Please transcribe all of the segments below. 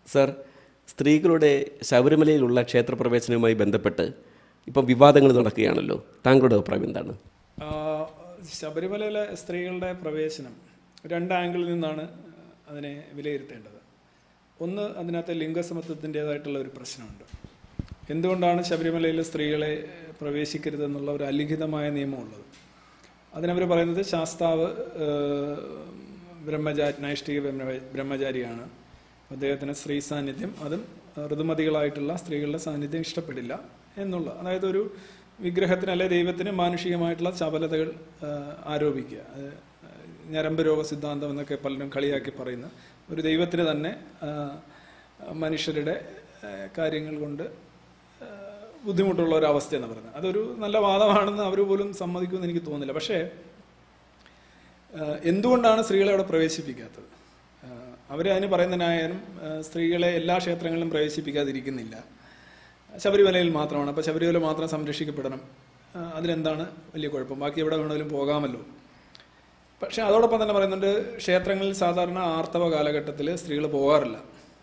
Sir സ്ത്രീകളുടെ ശബരിമലയിലുള്ള ക്ഷേത്രപ്രവേശനവുമായി ബന്ധപ്പെട്ട് ഇപ്പം വിവാദങ്ങൾ നടക്കുകയാണല്ലോ താങ്കളുടെ അഭിപ്രായം എന്താണ് ആ, ശബരിമലയിലെ സ്ത്രീകളുടെ പ്രവേശനം രണ്ട് ആംഗിളിൽ നിന്നാണ് അതിനെ വിലയിരുത്തേണ്ടത് ഒന്ന് അതിനകത്ത് ലിംഗസമത്വത്തിൻ്റേതായിട്ടുള്ള ഒരു പ്രശ്നമുണ്ട് എന്തുകൊണ്ടാണ് ശബരിമലയിൽ സ്ത്രീകളെ പ്രവേശിക്കരുതെന്നുള്ള ഒരു അലിഖിതമായ നിയമമുള്ളത് അതിനവർ പറയുന്നത് ശാസ്താവ് ഏഹ്, ബ്രഹ്മചാരി നൈഷ്ഠിക ബ്രഹ്മ- ബ്രഹ്മചാരിയാണ് അദ്ദേഹത്തിന് സ്ത്രീ സാന്നിധ്യം അതും ഋതുമതികളായിട്ടുള്ള സ്ത്രീകളുടെ സാന്നിധ്യം ഇഷ്ടപ്പെടില്ല എന്നുള്ള അതായത് ഒരു വിഗ്രഹത്തിന് അല്ലെ ദൈവത്തിന് മാനുഷികമായിട്ടുള്ള ചപലതകൾ ഏഹ്, ആരോപിക്കുക അത് ഞരമ്പ് രോഗ സിദ്ധാന്തം എന്നൊക്കെ പലരും കളിയാക്കി പറയുന്ന ഒരു ദൈവത്തിന് തന്നെ ഏഹ്, മനുഷ്യരുടെ ഏഹ്, കാര്യങ്ങൾ കൊണ്ട് ഏഹ്, ബുദ്ധിമുട്ടുള്ള ഒരു അവസ്ഥ എന്ന് പറയുന്നത് അതൊരു നല്ല വാദമാണെന്ന് അവർ പോലും സമ്മതിക്കുമെന്ന് എനിക്ക് തോന്നുന്നില്ല പക്ഷേ ഏഹ്, എന്തുകൊണ്ടാണ് സ്ത്രീകളെ അവിടെ പ്രവേശിപ്പിക്കാത്തത് ഏഹ്, അവര് അതിന് പറയുന്ന ന്യായം ഏഹ്, സ്ത്രീകളെ എല്ലാ ക്ഷേത്രങ്ങളിലും പ്രവേശിപ്പിക്കാതിരിക്കുന്നില്ല ശബരിമലയിൽ മാത്രമാണ് അപ്പോൾ ശബരിമല മാത്രം സംരക്ഷിക്കപ്പെടണം ഏഹ്, അതിലെന്താണ് വലിയ കുഴപ്പം ബാക്കി എവിടെ വേണമെങ്കിലും പോകാമല്ലോ പക്ഷെ അതോടൊപ്പം തന്നെ പറയുന്നുണ്ട് ക്ഷേത്രങ്ങളിൽ സാധാരണ ആർത്തവ കാലഘട്ടത്തിൽ സ്ത്രീകൾ പോകാറില്ല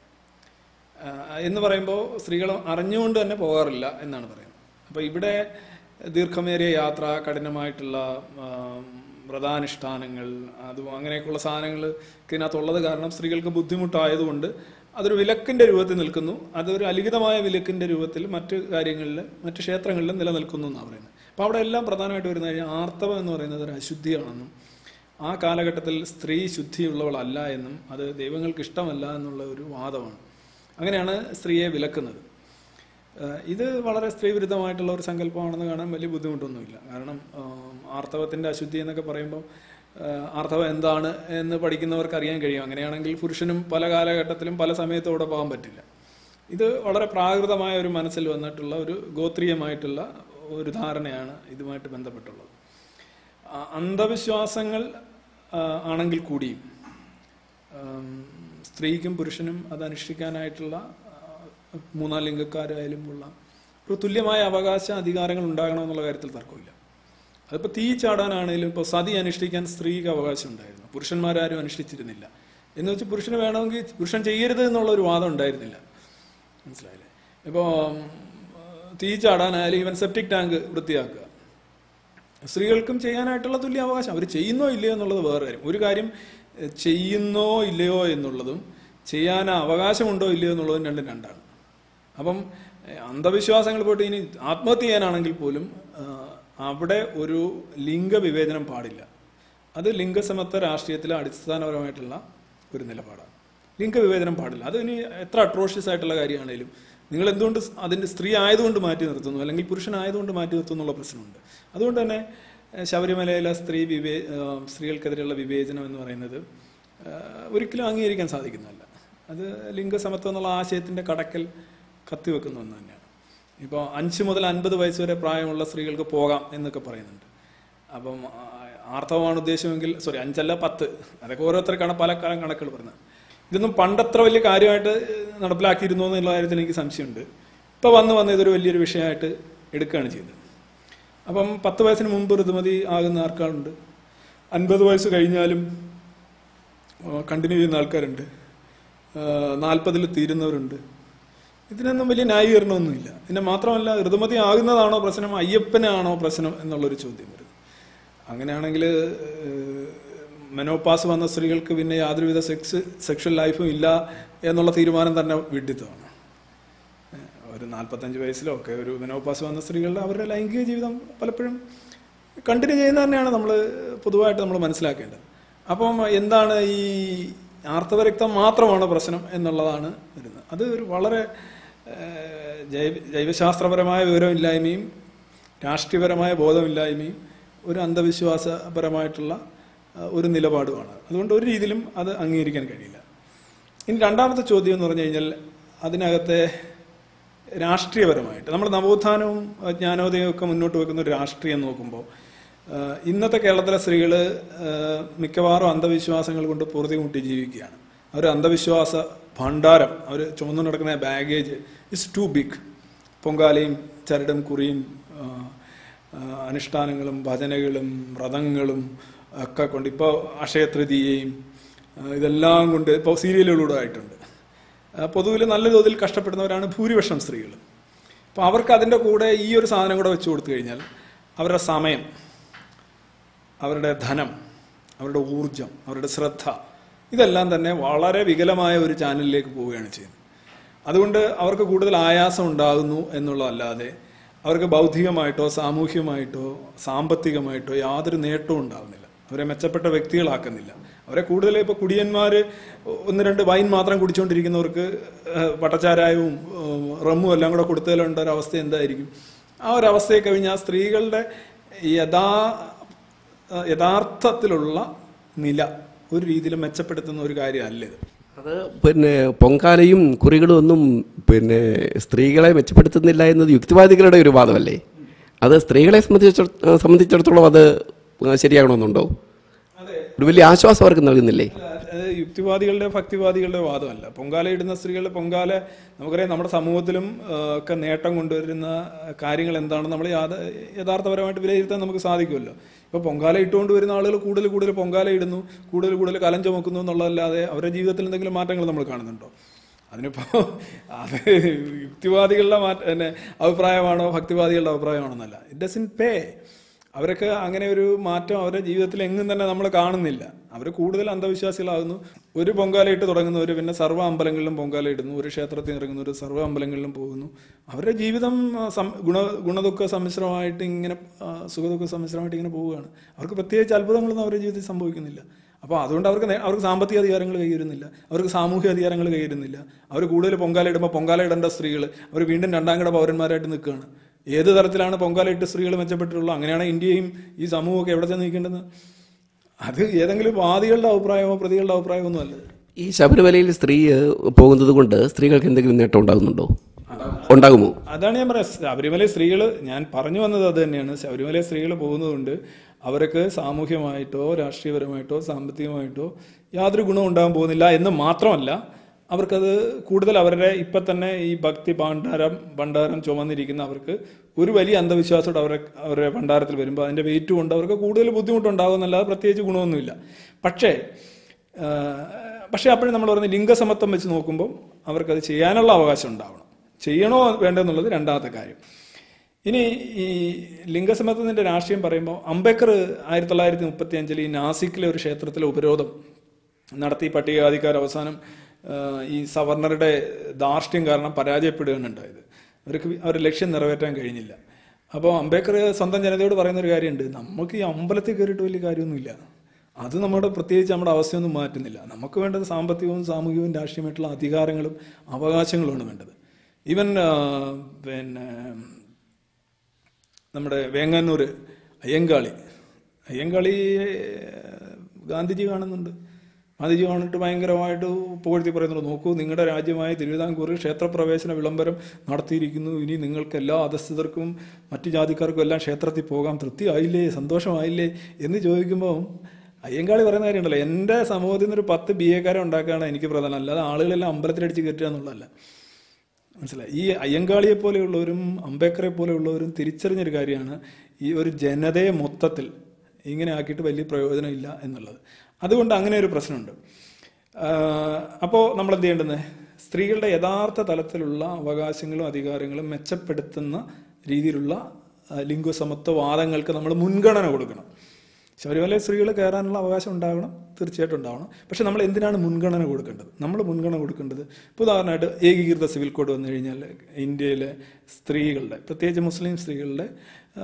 ആഹ് എന്ന് പറയുമ്പോൾ സ്ത്രീകൾ അറിഞ്ഞുകൊണ്ട് തന്നെ പോകാറില്ല എന്നാണ് പറയുന്നത് അപ്പോൾ ഇവിടെ ദീർഘമേറിയ യാത്ര കഠിനമായിട്ടുള്ള ആം, വ്രതാനുഷ്ഠാനങ്ങൾ അതും അങ്ങനെയൊക്കെയുള്ള സാധനങ്ങൾ ഇതിനകത്തുള്ളത് കാരണം സ്ത്രീകൾക്ക് ബുദ്ധിമുട്ടായതുകൊണ്ട് അതൊരു വിലക്കിന്റെ രൂപത്തിൽ നിൽക്കുന്നു അതൊരു അലിഖിതമായ വിലക്കിന്റെ രൂപത്തിൽ മറ്റ് കാര്യങ്ങളിൽ മറ്റ് ക്ഷേത്രങ്ങളിലും നിലനിൽക്കുന്നു എന്നാണ് പറയുന്നത് അപ്പോൾ അവിടെ എല്ലാം പ്രധാനമായിട്ട് വരുന്ന കഴിഞ്ഞാൽ ആർത്തവം എന്ന് പറയുന്നത് ഒരു അശുദ്ധിയാണെന്നും ആ കാലഘട്ടത്തിൽ സ്ത്രീ ശുദ്ധിയുള്ളവളല്ല എന്നും അത് ദൈവങ്ങൾക്ക് ഇഷ്ടമല്ല എന്നുള്ള ഒരു വാദമാണ് അങ്ങനെയാണ് സ്ത്രീയെ വിലക്കുന്നത് ഏഹ് ഇത് വളരെ സ്ത്രീവിരുദ്ധമായിട്ടുള്ള ഒരു സങ്കല്പമാണെന്ന് കാണാൻ വലിയ ബുദ്ധിമുട്ടൊന്നുമില്ല കാരണം ആം, ആർത്തവത്തിന്റെ അശുദ്ധി എന്നൊക്കെ പറയുമ്പോൾ ഏഹ് ആർത്തവം എന്താണ് എന്ന് പഠിക്കുന്നവർക്ക് അറിയാൻ കഴിയും അങ്ങനെയാണെങ്കിൽ പുരുഷനും പല കാലഘട്ടത്തിലും പല സമയത്തും അവിടെ പോകാൻ പറ്റില്ല ഇത് വളരെ പ്രാകൃതമായ ഒരു മനസ്സിൽ വന്നിട്ടുള്ള ഒരു ഗോത്രീയമായിട്ടുള്ള ഒരു ധാരണയാണ് ഇതുമായിട്ട് ബന്ധപ്പെട്ടുള്ളത് ആ, അന്ധവിശ്വാസങ്ങൾ ആ, ആണെങ്കിൽ കൂടിയും ആം, സ്ത്രീക്കും പുരുഷനും അത് അനുഷ്ഠിക്കാനായിട്ടുള്ള ആ, മൂന്നാം ലിംഗക്കാരായാലും ഉള്ള ഒരു തുല്യമായ അവകാശ അധികാരങ്ങൾ ഉണ്ടാകണമെന്നുള്ള കാര്യത്തിൽ തർക്കമില്ല അതിപ്പോൾ തീ ചാടാനാണെങ്കിലും ഇപ്പോൾ സതി അനുഷ്ഠിക്കാൻ സ്ത്രീക്ക് അവകാശം ഉണ്ടായിരുന്നു പുരുഷന്മാരാരും അനുഷ്ഠിച്ചിരുന്നില്ല എന്ന് വെച്ച് പുരുഷന് വേണമെങ്കിൽ പുരുഷൻ ചെയ്യരുത് എന്നുള്ള ഒരു വാദം ഉണ്ടായിരുന്നില്ല മനസ്സിലായില്ലേ ഇപ്പോൾ തീ ചാടാനായാലും ഈവൻ സെപ്റ്റിക് ടാങ്ക് വൃത്തിയാക്കുക സ്ത്രീകൾക്കും ചെയ്യാനായിട്ടുള്ള തുല്യ അവകാശം അവർ ചെയ്യുന്നോ ഇല്ലയോ എന്നുള്ളത് വേറെ കാര്യം ഒരു കാര്യം എഹ്, ചെയ്യുന്നോ ഇല്ലയോ എന്നുള്ളതും ചെയ്യാൻ അവകാശമുണ്ടോ ഇല്ലയോ എന്നുള്ളതും രണ്ടും രണ്ടാണ് അപ്പം എഹ്, അന്ധവിശ്വാസങ്ങൾ പോയിട്ട് ഇനി ആത്മഹത്യ ചെയ്യാനാണെങ്കിൽ പോലും ആ, അവിടെ ഒരു ലിംഗവിവേചനം പാടില്ല അത് ലിംഗസമത്വ രാഷ്ട്രീയത്തിലെ അടിസ്ഥാനപരമായിട്ടുള്ള ഒരു നിലപാടാണ് ലിംഗവിവേചനം പാടില്ല അത് ഇനി എത്ര അട്രോഷ്യസ് ആയിട്ടുള്ള കാര്യമാണേലും നിങ്ങൾ എന്തുകൊണ്ട് സ് അതിന്റെ സ്ത്രീ ആയതുകൊണ്ട് മാറ്റി നിർത്തുന്നു അല്ലെങ്കിൽ പുരുഷനായതുകൊണ്ട് മാറ്റി നിർത്തുന്നു എന്നുള്ള പ്രശ്നമുണ്ട് അതുകൊണ്ട് തന്നെ ഏഹ്, ശബരിമലയിലെ സ്ത്രീ വിവേ ഏഹ്, സ്ത്രീകൾക്കെതിരെയുള്ള വിവേചനം എന്ന് പറയുന്നത് ഏഹ്, ഒരിക്കലും അംഗീകരിക്കാൻ സാധിക്കുന്നതല്ല അത് ലിംഗസമത്വം എന്നുള്ള ആശയത്തിന്റെ കടക്കൽ കത്തിവെക്കുന്ന ഒന്ന് തന്നെയാണ് ഇപ്പോൾ അഞ്ച് മുതൽ അൻപത് വയസ്സ് വരെ പ്രായമുള്ള സ്ത്രീകൾക്ക് പോകാം എന്നൊക്കെ പറയുന്നുണ്ട് അപ്പം ആ, ആർത്തവമാണ് ഉദ്ദേശമെങ്കിൽ സോറി അഞ്ചല്ല പത്ത് അതൊക്കെ ഓരോരുത്തർക്കാണ് പല കാലം കണക്കുകൾ പറഞ്ഞത് ഇതൊന്നും പണ്ടത്ര വലിയ കാര്യമായിട്ട് നടപ്പിലാക്കിയിരുന്നു എന്നുള്ള കാര്യത്തിൽ എനിക്ക് സംശയമുണ്ട് ഇപ്പോൾ വന്ന് വന്ന് ഇതൊരു വലിയൊരു വിഷയമായിട്ട് എടുക്കുകയാണ് ചെയ്തത് അപ്പം പത്ത് വയസ്സിന് മുമ്പ് ഋതുമതി ആകുന്ന ആൾക്കാരുണ്ട് അൻപത് വയസ്സ് കഴിഞ്ഞാലും കണ്ടിന്യൂ ചെയ്യുന്ന ആൾക്കാരുണ്ട് നാൽപ്പതിൽ തീരുന്നവരുണ്ട് ഇതിനൊന്നും വലിയ ന്യായീകരണമൊന്നുമില്ല പിന്നെ മാത്രമല്ല ഋതുമതി ആകുന്നതാണോ പ്രശ്നം അയ്യപ്പനാണോ പ്രശ്നം എന്നുള്ളൊരു ചോദ്യം വരും അങ്ങനെയാണെങ്കിൽ മെനോപാസ് വന്ന സ്ത്രീകൾക്ക് പിന്നെ യാതൊരുവിധ സെക്സ് സെക്ഷൽ ലൈഫും ഇല്ല എന്നുള്ള തീരുമാനം തന്നെ വിഡിത്തമാണ് ഏഹ് ഒരു നാൽപ്പത്തഞ്ച് വയസ്സിലോ ഒക്കെ ഒരു മെനോപാസ് വന്ന സ്ത്രീകളുടെ അവരുടെ ലൈംഗിക ജീവിതം പലപ്പോഴും കണ്ടിന്യൂ ചെയ്യുന്നത് തന്നെയാണ് നമ്മൾ പൊതുവായിട്ട് നമ്മൾ മനസ്സിലാക്കേണ്ടത് അപ്പം എന്താണ് ഈ ആർത്തവരക്തം മാത്രമാണ് പ്രശ്നം എന്നുള്ളതാണ് വരുന്നത് അത് ഒരു വളരെ ഏഹ്, ജൈവ ജൈവശാസ്ത്രപരമായ വിവരമില്ലായ്മയും രാഷ്ട്രീയപരമായ ബോധമില്ലായ്മയും ഒരു അന്ധവിശ്വാസപരമായിട്ടുള്ള ആ, ഒരു നിലപാടുമാണ് അതുകൊണ്ട് ഒരു രീതിയിലും അത് അംഗീകരിക്കാൻ കഴിയില്ല ഇനി രണ്ടാമത്തെ ചോദ്യം എന്ന് പറഞ്ഞു കഴിഞ്ഞാൽ അതിനകത്തെ രാഷ്ട്രീയപരമായിട്ട് നമ്മൾ നവോത്ഥാനവും അഹ് ജ്ഞാനോദയവും ഒക്കെ മുന്നോട്ട് വെക്കുന്ന ഒരു രാഷ്ട്രീയം നോക്കുമ്പോൾ ആഹ് ഇന്നത്തെ കേരളത്തിലെ സ്ത്രീകൾ മിക്കവാറും അന്ധവിശ്വാസങ്ങൾ കൊണ്ട് പൊറുതി മുട്ടി ജീവിക്കുകയാണ് അവർ അന്ധവിശ്വാസ ഭണ്ഡാരം അവർ ചുമന്നു നടക്കുന്ന ബാഗേജ് ഇസ് ടു ബിഗ് പൊങ്കാലയും ചരടും കുറിയും ആഹ് ആഹ് അനുഷ്ഠാനങ്ങളും ഭജനകളും വ്രതങ്ങളും ഒക്കെ കൊണ്ട് ഇപ്പോൾ അക്ഷയ തൃതീയയും ആഹ് ഇതെല്ലാം കൊണ്ട് ഇപ്പോൾ സീരിയലുകളൂടെ ആയിട്ടുണ്ട് പൊതുവിൽ നല്ല തോതിൽ കഷ്ടപ്പെടുന്നവരാണ് ഭൂരിപക്ഷം സ്ത്രീകൾ അപ്പോൾ അവർക്ക് അതിൻ്റെ കൂടെ ഈ ഒരു സാധനം കൂടെ വെച്ച് കൊടുത്തു കഴിഞ്ഞാൽ അവരുടെ സമയം അവരുടെ ധനം അവരുടെ ഊർജം അവരുടെ ശ്രദ്ധ ഇതെല്ലാം തന്നെ വളരെ വികലമായ ഒരു ചാനലിലേക്ക് പോവുകയാണ് ചെയ്യുന്നത് അതുകൊണ്ട് അവർക്ക് കൂടുതൽ ആയാസം ഉണ്ടാകുന്നു എന്നുള്ളതല്ലാതെ അവർക്ക് ബൗദ്ധികമായിട്ടോ സാമൂഹ്യമായിട്ടോ സാമ്പത്തികമായിട്ടോ യാതൊരു നേട്ടവും ഉണ്ടാകുന്നില്ല അവരെ മെച്ചപ്പെട്ട വ്യക്തികളാക്കുന്നില്ല അവരെ കൂടുതൽ ഇപ്പോൾ കുടിയന്മാർ ഒന്ന് രണ്ട് വൈൻ മാത്രം കുടിച്ചുകൊണ്ടിരിക്കുന്നവർക്ക് ഏഹ്, വട്ടച്ചാരായവും ഏഹ്, റമ്മും എല്ലാം കൂടെ കൊടുത്തതിലുണ്ട ഒരു അവസ്ഥ എന്തായിരിക്കും ആ ഒരു അവസ്ഥയെ കഴിഞ്ഞാൽ സ്ത്രീകളുടെ യഥാ യഥാർത്ഥത്തിലുള്ള നില ഒരു രീതിയിൽ മെച്ചപ്പെടുത്തുന്ന ഒരു കാര്യമല്ല ഇത് അത് പിന്നെ പൊങ്കാലയും കുറികളും ഒന്നും പിന്നെ സ്ത്രീകളെ മെച്ചപ്പെടുത്തുന്നില്ല എന്നത് യുക്തിവാദികളുടെ ഒരു വാദമല്ലേ അത് സ്ത്രീകളെ സംബന്ധിച്ചിട സംബന്ധിച്ചിടത്തോളം അത് ശരിയാകണമെന്നുണ്ടോ ഒരു വലിയ ആശ്വാസം അവർക്ക് നൽകുന്നില്ലേ അത് യുക്തിവാദികളുടെ ഭക്തിവാദികളുടെ വാദമല്ല പൊങ്കാല ഇടുന്ന സ്ത്രീകൾ പൊങ്കാല നമുക്കറിയാം നമ്മുടെ സമൂഹത്തിലും ആ, ഒക്കെ നേട്ടം കൊണ്ടുവരുന്ന കാര്യങ്ങൾ എന്താണെന്ന് നമ്മൾ യാഥ- യഥാർത്ഥപരമായിട്ട് വിലയിരുത്താൻ നമുക്ക് സാധിക്കുമല്ലോ ഇപ്പോൾ പൊങ്കാല ഇട്ടുകൊണ്ട് വരുന്ന ആളുകൾ കൂടുതൽ കൂടുതൽ പൊങ്കാല ഇടുന്നു കൂടുതൽ കൂടുതൽ കലം ചുമക്കുന്നു എന്നുള്ളതല്ലാതെ അവരുടെ ജീവിതത്തിൽ എന്തെങ്കിലും മാറ്റങ്ങൾ നമ്മൾ കാണുന്നുണ്ടോ അതിനിപ്പോൾ അത് യുക്തിവാദികളുടെ മാറ്റ പിന്നെ അഭിപ്രായമാണോ ഭക്തിവാദികളുടെ അഭിപ്രായമാണോ എന്നല്ല ഇറ്റ് ഡസൻ പേ അവരൊക്കെ അങ്ങനെ ഒരു മാറ്റം അവരുടെ ജീവിതത്തിൽ എങ്ങും തന്നെ നമ്മൾ കാണുന്നില്ല അവർ കൂടുതൽ അന്ധവിശ്വാസികളാകുന്നു ഒരു പൊങ്കാലയിട്ട് തുടങ്ങുന്നവർ പിന്നെ സർവ്വ അമ്പലങ്ങളിലും പൊങ്കാല ഇടുന്നു ഒരു ക്ഷേത്രത്തിൽ ഇറങ്ങുന്നവർ സർവ്വ അമ്പലങ്ങളിലും പോകുന്നു അവരുടെ ജീവിതം ആ, സം- ഗുണ ഗുണദുഃഖ സമ്മിശ്രമായിട്ട് ഇങ്ങനെ ആ, സുഖദുഃഖ സമ്മിശ്രമായിട്ട് ഇങ്ങനെ പോവുകയാണ് അവർക്ക് പ്രത്യേകിച്ച് അത്ഭുതങ്ങളൊന്നും അവരുടെ ജീവിതത്തിൽ സംഭവിക്കുന്നില്ല അപ്പോൾ അതുകൊണ്ട് അവർക്ക് നേ- അവർക്ക് സാമ്പത്തിക അധികാരങ്ങൾ കൈവരുന്നില്ല അവർക്ക് സാമൂഹിക അധികാരങ്ങൾ കൈവരുന്നില്ല അവർ കൂടുതൽ പൊങ്കാല ഇടുമ്പോൾ പൊങ്കാല ഇടേണ്ട സ്ത്രീകൾ അവർ വീണ്ടും രണ്ടാം കിട പൗരന്മാരായിട്ട് നിൽക്കുകയാണ് ഏത് തരത്തിലാണ് പൊങ്കാല ഇട്ട് സ്ത്രീകൾ മെച്ചപ്പെട്ടിട്ടുള്ളത് അങ്ങനെയാണ് ഇന്ത്യയും ഈ സമൂഹമൊക്കെ എവിടെ ചെന്ന് നിൽക്കേണ്ടത് അത് ഏതെങ്കിലും വാദികളുടെ അഭിപ്രായമോ പ്രതികളുടെ അഭിപ്രായമോ ഒന്നും അല്ല ഈ ശബരിമലയിൽ സ്ത്രീ ഏഹ്, പോകുന്നത് കൊണ്ട് സ്ത്രീകൾക്ക് എന്തെങ്കിലും നേട്ടം ഉണ്ടാകുന്നുണ്ടോ ഉണ്ടാകുമോ അതാണ് ഞാൻ പറയാം ശബരിമല സ്ത്രീകൾ ഞാൻ പറഞ്ഞു വന്നത് അത് തന്നെയാണ് ശബരിമല സ്ത്രീകൾ പോകുന്നതുകൊണ്ട് അവർക്ക് സാമൂഹ്യമായിട്ടോ രാഷ്ട്രീയപരമായിട്ടോ സാമ്പത്തികമായിട്ടോ യാതൊരു ഗുണവും ഉണ്ടാകാൻ പോകുന്നില്ല എന്ന് മാത്രമല്ല അവർക്കത് കൂടുതൽ അവരുടെ ഇപ്പം തന്നെ ഈ ഭക്തി ഭണ്ഡാരം ഭണ്ഡാരം ചുമന്നിരിക്കുന്ന അവർക്ക് ഒരു വലിയ അന്ധവിശ്വാസത്തോടെ അവരെ അവരുടെ ഭണ്ഡാരത്തിൽ വരുമ്പോൾ അതിൻ്റെ വെയിറ്റ് കൊണ്ട് അവർക്ക് കൂടുതൽ ബുദ്ധിമുട്ടുണ്ടാകുന്നല്ലാതെ പ്രത്യേകിച്ച് ഗുണമൊന്നുമില്ല പക്ഷേ ആ, പക്ഷേ അപ്പോഴും നമ്മൾ പറയുന്നത് ലിംഗസമത്വം വെച്ച് നോക്കുമ്പോൾ അവർക്കത് ചെയ്യാനുള്ള അവകാശം ഉണ്ടാവണം ചെയ്യണോ വേണ്ടെന്നുള്ളത് രണ്ടാമത്തെ കാര്യം ഇനി ഈ ലിംഗസമത്വത്തിന്റെ രാഷ്ട്രീയം പറയുമ്പോൾ അംബേദ്കർ ആയിരത്തി തൊള്ളായിരത്തി മുപ്പത്തി അഞ്ചിൽ ഈ നാസിക്കിലെ ഒരു ക്ഷേത്രത്തിലെ ഉപരോധം നടത്തി പട്ടികജാതിക്കാർ അവസാനം ആ, ഈ സവർണറുടെ ധാർഷ്ട്യം കാരണം പരാജയപ്പെടുകയാണ് ഉണ്ടായത് അവർക്ക് അവരുടെ ലക്ഷ്യം നിറവേറ്റാൻ കഴിഞ്ഞില്ല അപ്പോൾ അംബേദ്കർ സ്വന്തം ജനതയോട് പറയുന്ന ഒരു കാര്യമുണ്ട് നമുക്ക് ഈ അമ്പലത്തിൽ കയറിയിട്ട് വലിയ കാര്യമൊന്നുമില്ല അത് നമ്മുടെ പ്രത്യേകിച്ച് നമ്മുടെ അവസ്ഥയൊന്നും മാറ്റുന്നില്ല നമുക്ക് വേണ്ടത് സാമ്പത്തികവും സാമൂഹികവും രാഷ്ട്രീയമായിട്ടുള്ള അധികാരങ്ങളും അവകാശങ്ങളുമാണ് വേണ്ടത് ഈവൻ ആ, പിന്നെ നമ്മുടെ വേങ്ങന്നൂർ അയ്യങ്കാളി അയ്യങ്കാളി ഗാന്ധിജി കാണുന്നുണ്ട് ഗാന്ധിജി കാണിട്ട് ഭയങ്കരമായിട്ട് പുകഴ്ത്തി പറയുന്നുണ്ട് നോക്കൂ നിങ്ങളുടെ രാജ്യമായ തിരുവിതാംകൂറിൽ ക്ഷേത്രപ്രവേശന വിളംബരം നടത്തിയിരിക്കുന്നു ഇനി നിങ്ങൾക്ക് എല്ലാ അധസ്ഥിതർക്കും മറ്റു ജാതിക്കാർക്കും എല്ലാം ക്ഷേത്രത്തിൽ പോകാം തൃപ്തിയായില്ലേ സന്തോഷമായില്ലേ എന്ന് ചോദിക്കുമ്പോൾ അയ്യങ്കാളി പറയുന്ന കാര്യമുണ്ടല്ലോ എൻ്റെ സമൂഹത്തിൽ നിന്ന് ഒരു പത്ത് ബി എക്കാരെ ഉണ്ടാക്കുകയാണ് എനിക്ക് പ്രധാനം അല്ലാതെ ആളുകളെല്ലാം അമ്പലത്തിലടിച്ച് കയറ്റുക എന്നുള്ളതല്ല മനസ്സിലായി ഈ അയ്യങ്കാളിയെ പോലെയുള്ളവരും അംബേദ്കറെ പോലെയുള്ളവരും തിരിച്ചറിഞ്ഞൊരു കാര്യമാണ് ഈ ഒരു ജനതയെ മൊത്തത്തിൽ ഇങ്ങനെ ആക്കിയിട്ട് വലിയ പ്രയോജനമില്ല എന്നുള്ളത് അതുകൊണ്ട് അങ്ങനെ ഒരു പ്രശ്നമുണ്ട് അപ്പോൾ നമ്മൾ എന്ത് ചെയ്യേണ്ടത് സ്ത്രീകളുടെ യഥാർത്ഥ തലത്തിലുള്ള അവകാശങ്ങളും അധികാരങ്ങളും മെച്ചപ്പെടുത്തുന്ന രീതിയിലുള്ള ആ, ലിംഗസമത്വ വാദങ്ങൾക്ക് നമ്മൾ മുൻഗണന കൊടുക്കണം ശബരിമല സ്ത്രീകൾ കയറാനുള്ള അവകാശം ഉണ്ടാകണം തീർച്ചയായിട്ടും ഉണ്ടാവണം പക്ഷെ നമ്മൾ എന്തിനാണ് മുൻഗണന കൊടുക്കേണ്ടത് നമ്മൾ മുൻഗണന കൊടുക്കേണ്ടത് ഇപ്പോൾ ഉദാഹരണമായിട്ട് ഏകീകൃത സിവിൽ കോഡ് വന്നു കഴിഞ്ഞാൽ ഇന്ത്യയിലെ സ്ത്രീകളുടെ പ്രത്യേകിച്ച് മുസ്ലിം സ്ത്രീകളുടെ ആ,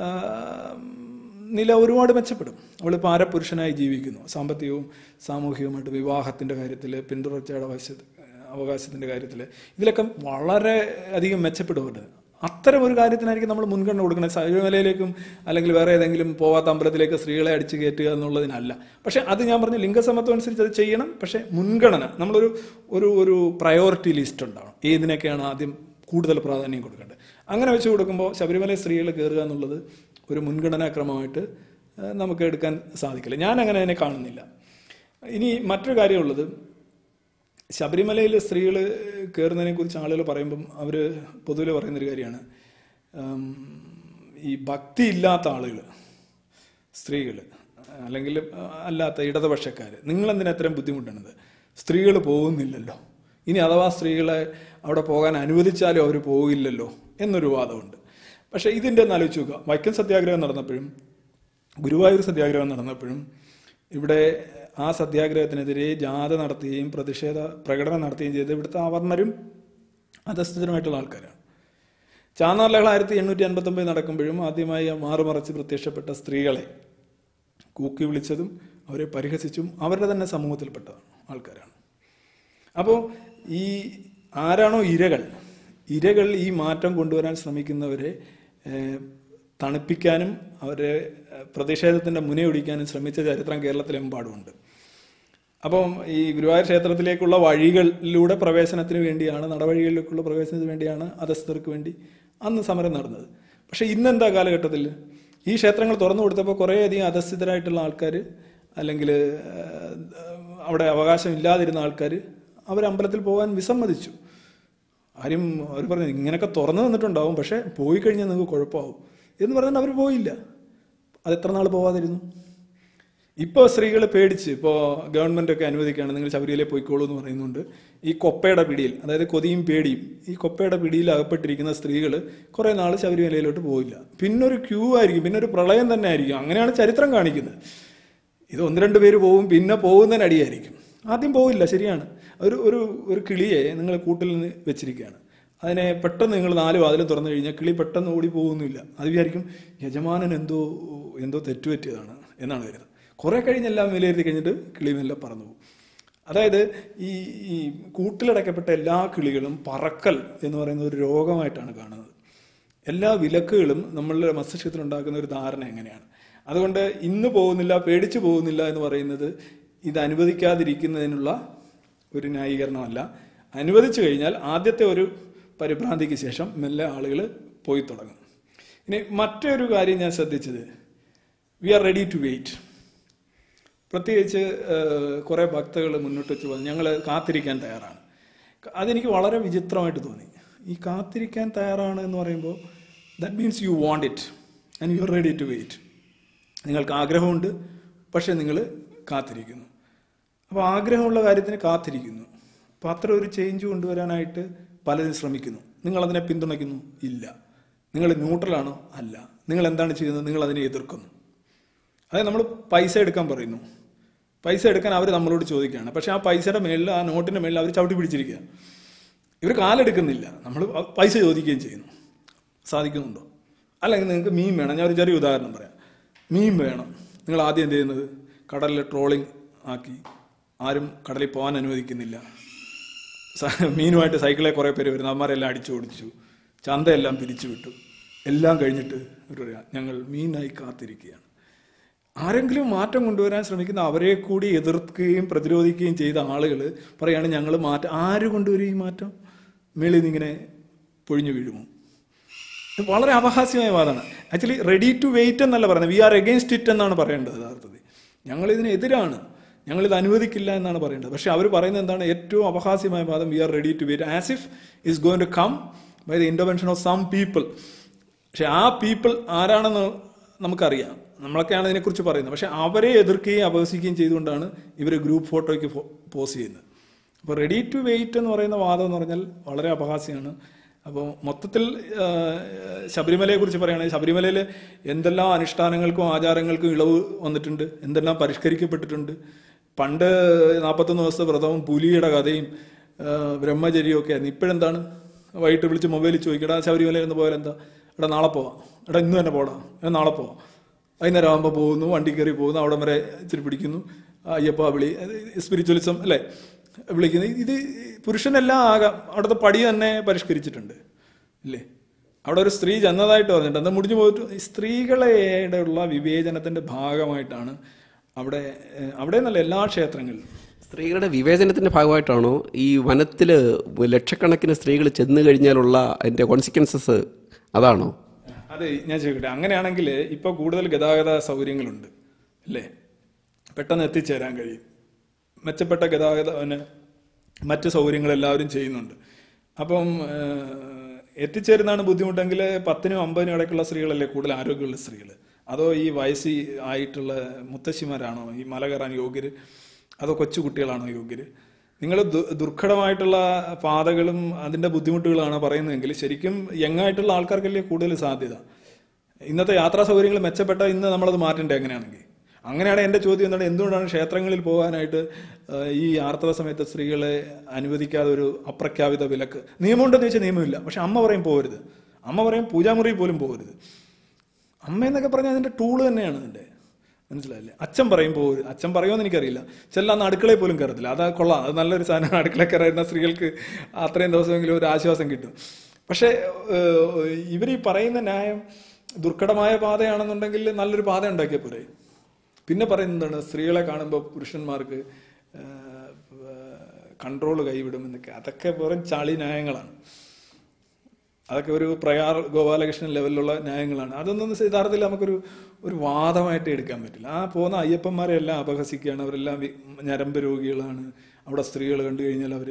നില ഒരുപാട് മെച്ചപ്പെടും അവളിപ്പോൾ ആരപുരുഷനായി ജീവിക്കുന്നു സാമ്പത്തികവും സാമൂഹികവുമായിട്ട് വിവാഹത്തിൻ്റെ കാര്യത്തിൽ പിന്തുടർച്ചയുടെ അവകാശ അവകാശത്തിൻ്റെ കാര്യത്തിൽ ഇതിലൊക്കെ വളരെ അധികം മെച്ചപ്പെടുന്നുണ്ട് അത്തരം ഒരു കാര്യത്തിനായിരിക്കും നമ്മൾ മുൻഗണന കൊടുക്കുന്നത് ശബരിമലയിലേക്കും അല്ലെങ്കിൽ വേറെ ഏതെങ്കിലും പോവാത്ത അമ്പലത്തിലേക്ക് സ്ത്രീകളെ അടിച്ചു കയറ്റുക എന്നുള്ളതിനല്ല പക്ഷേ അത് ഞാൻ പറഞ്ഞു ലിംഗസമത്വം അനുസരിച്ച് അത് ചെയ്യണം പക്ഷേ മുൻഗണന നമ്മളൊരു ഒരു ഒരു പ്രയോറിറ്റി ലിസ്റ്റ് ഉണ്ടാവണം ഏതിനൊക്കെയാണ് ആദ്യം കൂടുതൽ പ്രാധാന്യം കൊടുക്കേണ്ടത് അങ്ങനെ വെച്ച് കൊടുക്കുമ്പോൾ ശബരിമല സ്ത്രീകൾ കയറുക എന്നുള്ളത് ഒരു മുൻഗണനാക്രമമായിട്ട് ഏഹ്, നമുക്ക് എടുക്കാൻ സാധിക്കില്ല ഞാൻ അങ്ങനെ അതിനെ കാണുന്നില്ല ഇനി മറ്റൊരു കാര്യമുള്ളത് ശബരിമലയിൽ സ്ത്രീകൾ കയറുന്നതിനെ കുറിച്ച് ആളുകൾ പറയുമ്പം അവർ പൊതുവെ പറയുന്നൊരു കാര്യമാണ് ഉം, ഈ ഭക്തി ഇല്ലാത്ത ആളുകൾ സ്ത്രീകൾ അല്ലെങ്കിൽ അല്ലാത്ത ഇടതുപക്ഷക്കാർ നിങ്ങളെന്തിനാ അത്രയും ബുദ്ധിമുട്ടുന്നത് സ്ത്രീകൾ പോകുന്നില്ലല്ലോ ഇനി അഥവാ സ്ത്രീകളെ അവിടെ പോകാൻ അനുവദിച്ചാലും അവർ പോകില്ലല്ലോ എന്നൊരു വാദമുണ്ട് പക്ഷേ ഇതിൻ്റെ ഒന്ന് ആലോചിച്ച് നോക്കുക വൈക്കം സത്യാഗ്രഹം നടന്നപ്പോഴും ഗുരുവായൂർ സത്യാഗ്രഹം നടന്നപ്പോഴും ഇവിടെ ആ സത്യാഗ്രഹത്തിനെതിരെ ജാഥ നടത്തുകയും പ്രതിഷേധ പ്രകടനം നടത്തുകയും ചെയ്ത് ഇവിടുത്തെ അവർണരും അധസ്ഥിതരുമായിട്ടുള്ള ആൾക്കാരാണ് ചാന്നാർ ലഹള ആയിരത്തി എണ്ണൂറ്റി അൻപത്തൊമ്പത് നടക്കുമ്പോഴും ആദ്യമായി മാറുമറച്ച് പ്രത്യക്ഷപ്പെട്ട സ്ത്രീകളെ കൂക്കി വിളിച്ചതും അവരെ പരിഹസിച്ചും അവരുടെ തന്നെ സമൂഹത്തിൽപ്പെട്ട ആൾക്കാരാണ് അപ്പോൾ ഈ ആരാണോ ഇരകൾ ഇരകൾ ഈ മാറ്റം കൊണ്ടുവരാൻ ശ്രമിക്കുന്നവരെ ഏഹ്, തണുപ്പിക്കാനും അവരെ ഏഹ്, പ്രതിഷേധത്തിന്റെ മുനയൊടിക്കാനും ശ്രമിച്ച ചരിത്രം കേരളത്തിലെമ്പാടുമുണ്ട് അപ്പം ഈ ഗുരുവായൂർ ക്ഷേത്രത്തിലേക്കുള്ള വഴികളിലൂടെ പ്രവേശനത്തിന് വേണ്ടിയാണ് നടവഴികളിലേക്കുള്ള പ്രവേശനത്തിന് വേണ്ടിയാണ് അധസ്ഥർക്ക് വേണ്ടി അന്ന് സമരം നടന്നത് പക്ഷെ ഇന്നെന്താ കാലഘട്ടത്തിൽ ഈ ക്ഷേത്രങ്ങൾ തുറന്നു കൊടുത്തപ്പോൾ കുറേയധികം അധസ്ഥിതരായിട്ടുള്ള ആൾക്കാർ അല്ലെങ്കിൽ അവിടെ അവകാശം ഇല്ലാതിരുന്ന ആൾക്കാർ അവർ അമ്പലത്തിൽ പോകാൻ വിസമ്മതിച്ചു ആരും അവർ പറഞ്ഞു ഇങ്ങനെയൊക്കെ തുറന്നു തന്നിട്ടുണ്ടാവും പക്ഷേ പോയി കഴിഞ്ഞാൽ നിങ്ങൾക്ക് കുഴപ്പമാവും എന്ന് പറഞ്ഞാൽ അവർ പോയില്ല അത് എത്ര നാൾ പോവാതിരുന്നു ഇപ്പോൾ സ്ത്രീകൾ പേടിച്ച് ഇപ്പോൾ ഗവൺമെന്റ് ഒക്കെ അനുവദിക്കുകയാണ് നിങ്ങൾ ശബരിമലയിൽ പോയിക്കോളൂ എന്ന് പറയുന്നുണ്ട് ഈ കൊപ്പയുടെ പിടിയിൽ അതായത് കൊതിയും പേടിയും ഈ കൊപ്പയുടെ പിടിയിൽ അകപ്പെട്ടിരിക്കുന്ന സ്ത്രീകൾ കുറേ നാൾ ശബരിമലയിലോട്ട് പോയില്ല പിന്നൊരു ക്യൂ ആയിരിക്കും പിന്നെ ഒരു പ്രളയം തന്നെ ആയിരിക്കും അങ്ങനെയാണ് ചരിത്രം കാണിക്കുന്നത് ഇത് ഒന്ന് രണ്ട് പേര് പോവും പിന്നെ പോകുന്നതിന് അടിയായിരിക്കും ആദ്യം പോവില്ല ശരിയാണ് ഒരു ഒരു ഒരു കിളിയെ നിങ്ങൾ കൂട്ടിൽ നിന്ന് വെച്ചിരിക്കുകയാണ് അതിനെ പെട്ടെന്ന് നിങ്ങൾ നാല് വാതിലും തുറന്നു കഴിഞ്ഞാൽ കിളി പെട്ടെന്ന് ഓടി പോകുന്നില്ല അത് വിചാരിക്കും യജമാനൻ എന്തോ എന്തോ തെറ്റുപറ്റിയതാണ് എന്നാണ് കരുതുന്നത് കുറേ കഴിഞ്ഞെല്ലാം വിലയിരുത്തി കഴിഞ്ഞിട്ട് കിളി മെല്ലെ പറന്നു പോകും അതായത് ഈ ഈ കൂട്ടിലടക്കപ്പെട്ട എല്ലാ കിളികളും പറക്കൽ എന്ന് പറയുന്ന ഒരു രോഗമായിട്ടാണ് കാണുന്നത് എല്ലാ വിലക്കുകളും നമ്മളുടെ മസ്തിഷ്കത്തിൽ ഉണ്ടാക്കുന്ന ഒരു ധാരണ എങ്ങനെയാണ് അതുകൊണ്ട് ഇന്ന് പോകുന്നില്ല പേടിച്ചു പോകുന്നില്ല എന്ന് പറയുന്നത് ഇത് അനുവദിക്കാതിരിക്കുന്നതിനുള്ള ഒരു ന്യായീകരണമല്ല അനുവദിച്ചു കഴിഞ്ഞാൽ ആദ്യത്തെ ഒരു പരിഭ്രാന്തിക്ക് ശേഷം മെല്ലെ ആളുകൾ പോയി തുടങ്ങും ഇനി മറ്റൊരു കാര്യം ഞാൻ ശ്രദ്ധിച്ചത് we are ready to wait പ്രത്യേകിച്ച് കുറേ ഭക്തകൾ മുന്നോട്ട് വെച്ച് പറഞ്ഞു ഞങ്ങൾ കാത്തിരിക്കാൻ തയ്യാറാണ് അതെനിക്ക് വളരെ വിചിത്രമായിട്ട് തോന്നി ഈ കാത്തിരിക്കാൻ തയ്യാറാണ് എന്ന് പറയുമ്പോൾ that means you want it and you are ready to wait നിങ്ങൾക്ക് ആഗ്രഹമുണ്ട് പക്ഷെ നിങ്ങൾ കാത്തിരിക്കുന്നു അപ്പോൾ ആഗ്രഹമുള്ള കാര്യത്തിന് കാത്തിരിക്കുന്നു അപ്പോൾ അത്ര ഒരു ചേഞ്ച് കൊണ്ടുവരാനായിട്ട് പലരും ശ്രമിക്കുന്നു നിങ്ങൾ അതിനെ പിന്തുണയ്ക്കുന്നു ഇല്ല നിങ്ങൾ ന്യൂട്രലാണോ അല്ല നിങ്ങൾ എന്താണ് ചെയ്യുന്നത് നിങ്ങൾ അതിനെ എതിർക്കുന്നു അതായത് നമ്മൾ പൈസ എടുക്കാൻ പറയുന്നു പൈസ എടുക്കാൻ അവർ നമ്മളോട് ചോദിക്കുകയാണ് പക്ഷെ ആ പൈസയുടെ മേളിൽ ആ നോട്ടിന്റെ മേളിൽ അവർ ചവിട്ടി പിടിച്ചിരിക്കുക ഇവർ കാലെടുക്കുന്നില്ല നമ്മൾ പൈസ ചോദിക്കുകയും ചെയ്യുന്നു സാധിക്കുന്നുണ്ടോ അല്ലെങ്കിൽ നിങ്ങൾക്ക് മീൻ വേണം ഞാൻ ഒരു ചെറിയ ഉദാഹരണം പറയാം മീൻ വേണം നിങ്ങൾ ആദ്യം എന്ത് ചെയ്യുന്നത് കടലിൽ ട്രോളിംഗ് ആക്കി ആരും കടലിൽ പോകാൻ അനുവദിക്കുന്നില്ല സ- മീനുമായിട്ട് സൈക്കിളിൽ കുറേ പേര് വരുന്നു അവന്മാരെല്ലാം അടിച്ചു ഓടിച്ചു ചന്തയെല്ലാം പിരിച്ചു വിട്ടു എല്ലാം കഴിഞ്ഞിട്ട് ഒരു പറയാ, ഞങ്ങൾ മീനായി കാത്തിരിക്കുകയാണ് ആരെങ്കിലും മാറ്റം കൊണ്ടുവരാൻ ശ്രമിക്കുന്ന അവരെ കൂടി എതിർക്കുകയും പ്രതിരോധിക്കുകയും ചെയ്ത ആളുകൾ പറയാണ് ഞങ്ങൾ മാറ്റം ആര് കൊണ്ടുവരും ഈ മാറ്റം മേളിൽ നിന്നിങ്ങനെ പൊഴിഞ്ഞു വീഴുമോ ഇത് വളരെ അപഹാസ്യമായ വാദമാണ് ആക്ച്വലി റെഡി ടു വെയിറ്റ് എന്നല്ല പറയുന്നത് വി ആർ എഗെയിൻസ്റ്റ് ഇറ്റ് എന്നാണ് പറയേണ്ടത് യഥാർത്ഥത്തിൽ ഞങ്ങൾ ഇതിന് എതിരാണ് ഞങ്ങൾ ഇത് അനുവദിക്കില്ല എന്നാണ് പറയേണ്ടത് പക്ഷെ അവർ പറയുന്നത് എന്താണ് ഏറ്റവും അപഹാസ്യമായ വാദം we are ready to wait as if is going to come by the intervention of some people പക്ഷെ ആ പീപ്പിൾ ആരാണെന്ന് നമുക്കറിയാം നമ്മളൊക്കെയാണ് ഇതിനെക്കുറിച്ച് പറയുന്നത് പക്ഷെ അവരെ എതിർക്കുകയും അപഹസിക്കുകയും ചെയ്തുകൊണ്ടാണ് ഇവർ ഗ്രൂപ്പ് ഫോട്ടോയ്ക്ക് പോസ് ചെയ്യുന്നത് അപ്പോൾ റെഡി ടു വെയിറ്റ് എന്ന് പറയുന്ന വാദം എന്ന് പറഞ്ഞാൽ വളരെ അപഹാസ്യമാണ് അപ്പോൾ മൊത്തത്തിൽ ആ, ശബരിമലയെ കുറിച്ച് പറയുകയാണെങ്കിൽ ശബരിമലയിൽ എന്തെല്ലാം അനുഷ്ഠാനങ്ങൾക്കും ആചാരങ്ങൾക്കും ഇളവ് വന്നിട്ടുണ്ട് എന്തെല്ലാം പരിഷ്കരിക്കപ്പെട്ടിട്ടുണ്ട് പണ്ട് നാൽപ്പത്തൊന്ന് ദിവസത്തെ വ്രതവും പുലിയുടെ കഥയും ആ, ബ്രഹ്മചര്യവും ഒക്കെ ആയിരുന്നു ഇപ്പോഴെന്താണ് വൈകിട്ട് വിളിച്ച് മൊബൈലിൽ ചോദിക്കടാ ശബരിമലയിൽ നിന്ന് പോയാൽ എന്താ എടാ നാളെ പോവാം എടാ ഇന്ന് തന്നെ പോടാ എടാ നാളെ പോവാം വൈകുന്നേരം ആകുമ്പോൾ പോകുന്നു വണ്ടി കയറി പോകുന്നു അവിടെ വരെ ഇച്ചിരി പിടിക്കുന്നു അയ്യപ്പ വിളി സ്പിരിച്വലിസം അല്ലേ വിളിക്കുന്നു ഇത് പുരുഷനെല്ലാം ആകാം അവിടുത്തെ പടി തന്നെ പരിഷ്കരിച്ചിട്ടുണ്ട് ഇല്ലേ അവിടെ ഒരു സ്ത്രീ ചെന്നതായിട്ട് പറഞ്ഞിട്ടുണ്ട് എന്താ മുടിഞ്ഞു പോയിട്ട് ഈ സ്ത്രീകളുടെ ഉള്ള വിവേചനത്തിന്റെ ഭാഗമായിട്ടാണ് അവിടെ ഏഹ്, അവിടെ എന്നല്ല എല്ലാ ക്ഷേത്രങ്ങളിലും സ്ത്രീകളുടെ വിവേചനത്തിന്റെ ഭാഗമായിട്ടാണോ ഈ വനത്തിൽ ലക്ഷക്കണക്കിന് സ്ത്രീകൾ ചെന്ന് കഴിഞ്ഞാലുള്ള അതിന്റെ കോൺസിക്വൻസസ് അതാണോ അതെ ഞാൻ ചോദിക്കട്ടെ അങ്ങനെയാണെങ്കിൽ ഇപ്പോൾ കൂടുതൽ ഗതാഗത സൗകര്യങ്ങളുണ്ട് അല്ലേ പെട്ടെന്ന് എത്തിച്ചേരാൻ കഴിയും മെച്ചപ്പെട്ട ഗതാഗത പിന്നെ മറ്റ് സൗകര്യങ്ങൾ എല്ലാവരും ചെയ്യുന്നുണ്ട് അപ്പം ഏഹ്, എത്തിച്ചേരുന്നതാണ് ബുദ്ധിമുട്ടെങ്കിൽ പത്തിനും അമ്പതിനും ഇടയ്ക്കുള്ള സ്ത്രീകളല്ലേ കൂടുതൽ ആരോഗ്യമുള്ള സ്ത്രീകൾ അതോ ഈ വയസ്സി ആയിട്ടുള്ള മുത്തശ്ശിമാരാണോ ഈ മല കയറാൻ യോഗ്യര് അതോ കൊച്ചു കുട്ടികളാണോ യോഗ്യര് നിങ്ങൾ ദുർഘടമായിട്ടുള്ള പാതകളും അതിൻ്റെ ബുദ്ധിമുട്ടുകളാണ് പറയുന്നതെങ്കിൽ ശരിക്കും യങ്ങായിട്ടുള്ള ആൾക്കാർക്കല്ലേ കൂടുതൽ സാധ്യത ഇന്നത്തെ യാത്രാ സൗകര്യങ്ങൾ മെച്ചപ്പെട്ട ഇന്ന് നമ്മളത് മാറ്റണ്ടേ എങ്ങനെയാണെങ്കിൽ അങ്ങനെയാണ് എൻ്റെ ചോദ്യം എന്താണ് എന്തുകൊണ്ടാണ് ക്ഷേത്രങ്ങളിൽ പോകാനായിട്ട് ആ, ഈ ആർത്തവ സമയത്ത് സ്ത്രീകളെ അനുവദിക്കാതെ ഒരു അപ്രഖ്യാപിത വിലക്ക് നിയമമുണ്ടെന്ന് വെച്ചാൽ നിയമമില്ല പക്ഷെ അമ്മ പറയും പോകരുത് അമ്മ പറയും പൂജാമുറി പോലും പോകരുത് അമ്മ എന്നൊക്കെ പറഞ്ഞാൽ അതിൻ്റെ ടൂള് തന്നെയാണ് അതിൻ്റെ മനസ്സിലായില്ലേ അച്ഛൻ പറയും പോകരുത് അച്ഛൻ പറയുമെന്ന് എനിക്കറിയില്ല ചില അന്ന് അടുക്കളയിൽ പോലും കയറത്തില്ല അതാ കൊള്ളാം അത് നല്ലൊരു സാധനമാണ് അടുക്കളയിൽ കയറുന്ന സ്ത്രീകൾക്ക് അത്രയും ദിവസമെങ്കിലും ഒരു ആശ്വാസം കിട്ടും പക്ഷേ ഇവർ ഈ പറയുന്ന ന്യായം ദുർഘടമായ പാതയാണെന്നുണ്ടെങ്കിൽ നല്ലൊരു പാത ഉണ്ടാക്കിയ പോരെ പിന്നെ പറയുന്നതാണ് സ്ത്രീകളെ കാണുമ്പോൾ പുരുഷന്മാർക്ക് കൺട്രോൾ കൈവിടുമെന്നൊക്കെ അതൊക്കെ വെറും ചളി ന്യായങ്ങളാണ് അതൊക്കെ ഒരു പ്രയാർ ഗോപാലകൃഷ്ണൻ ലെവലിലുള്ള ന്യായങ്ങളാണ് അതൊന്നും യഥാർത്ഥത്തിൽ നമുക്കൊരു ഒരു വാദമായിട്ട് എടുക്കാൻ പറ്റില്ല ആ പോകുന്ന അയ്യപ്പന്മാരെ എല്ലാം അപഹസിക്കുകയാണ് അവരെല്ലാം വി- ഞരമ്പ് രോഗികളാണ് അവിടെ സ്ത്രീകൾ കണ്ടു കഴിഞ്ഞാൽ അവർ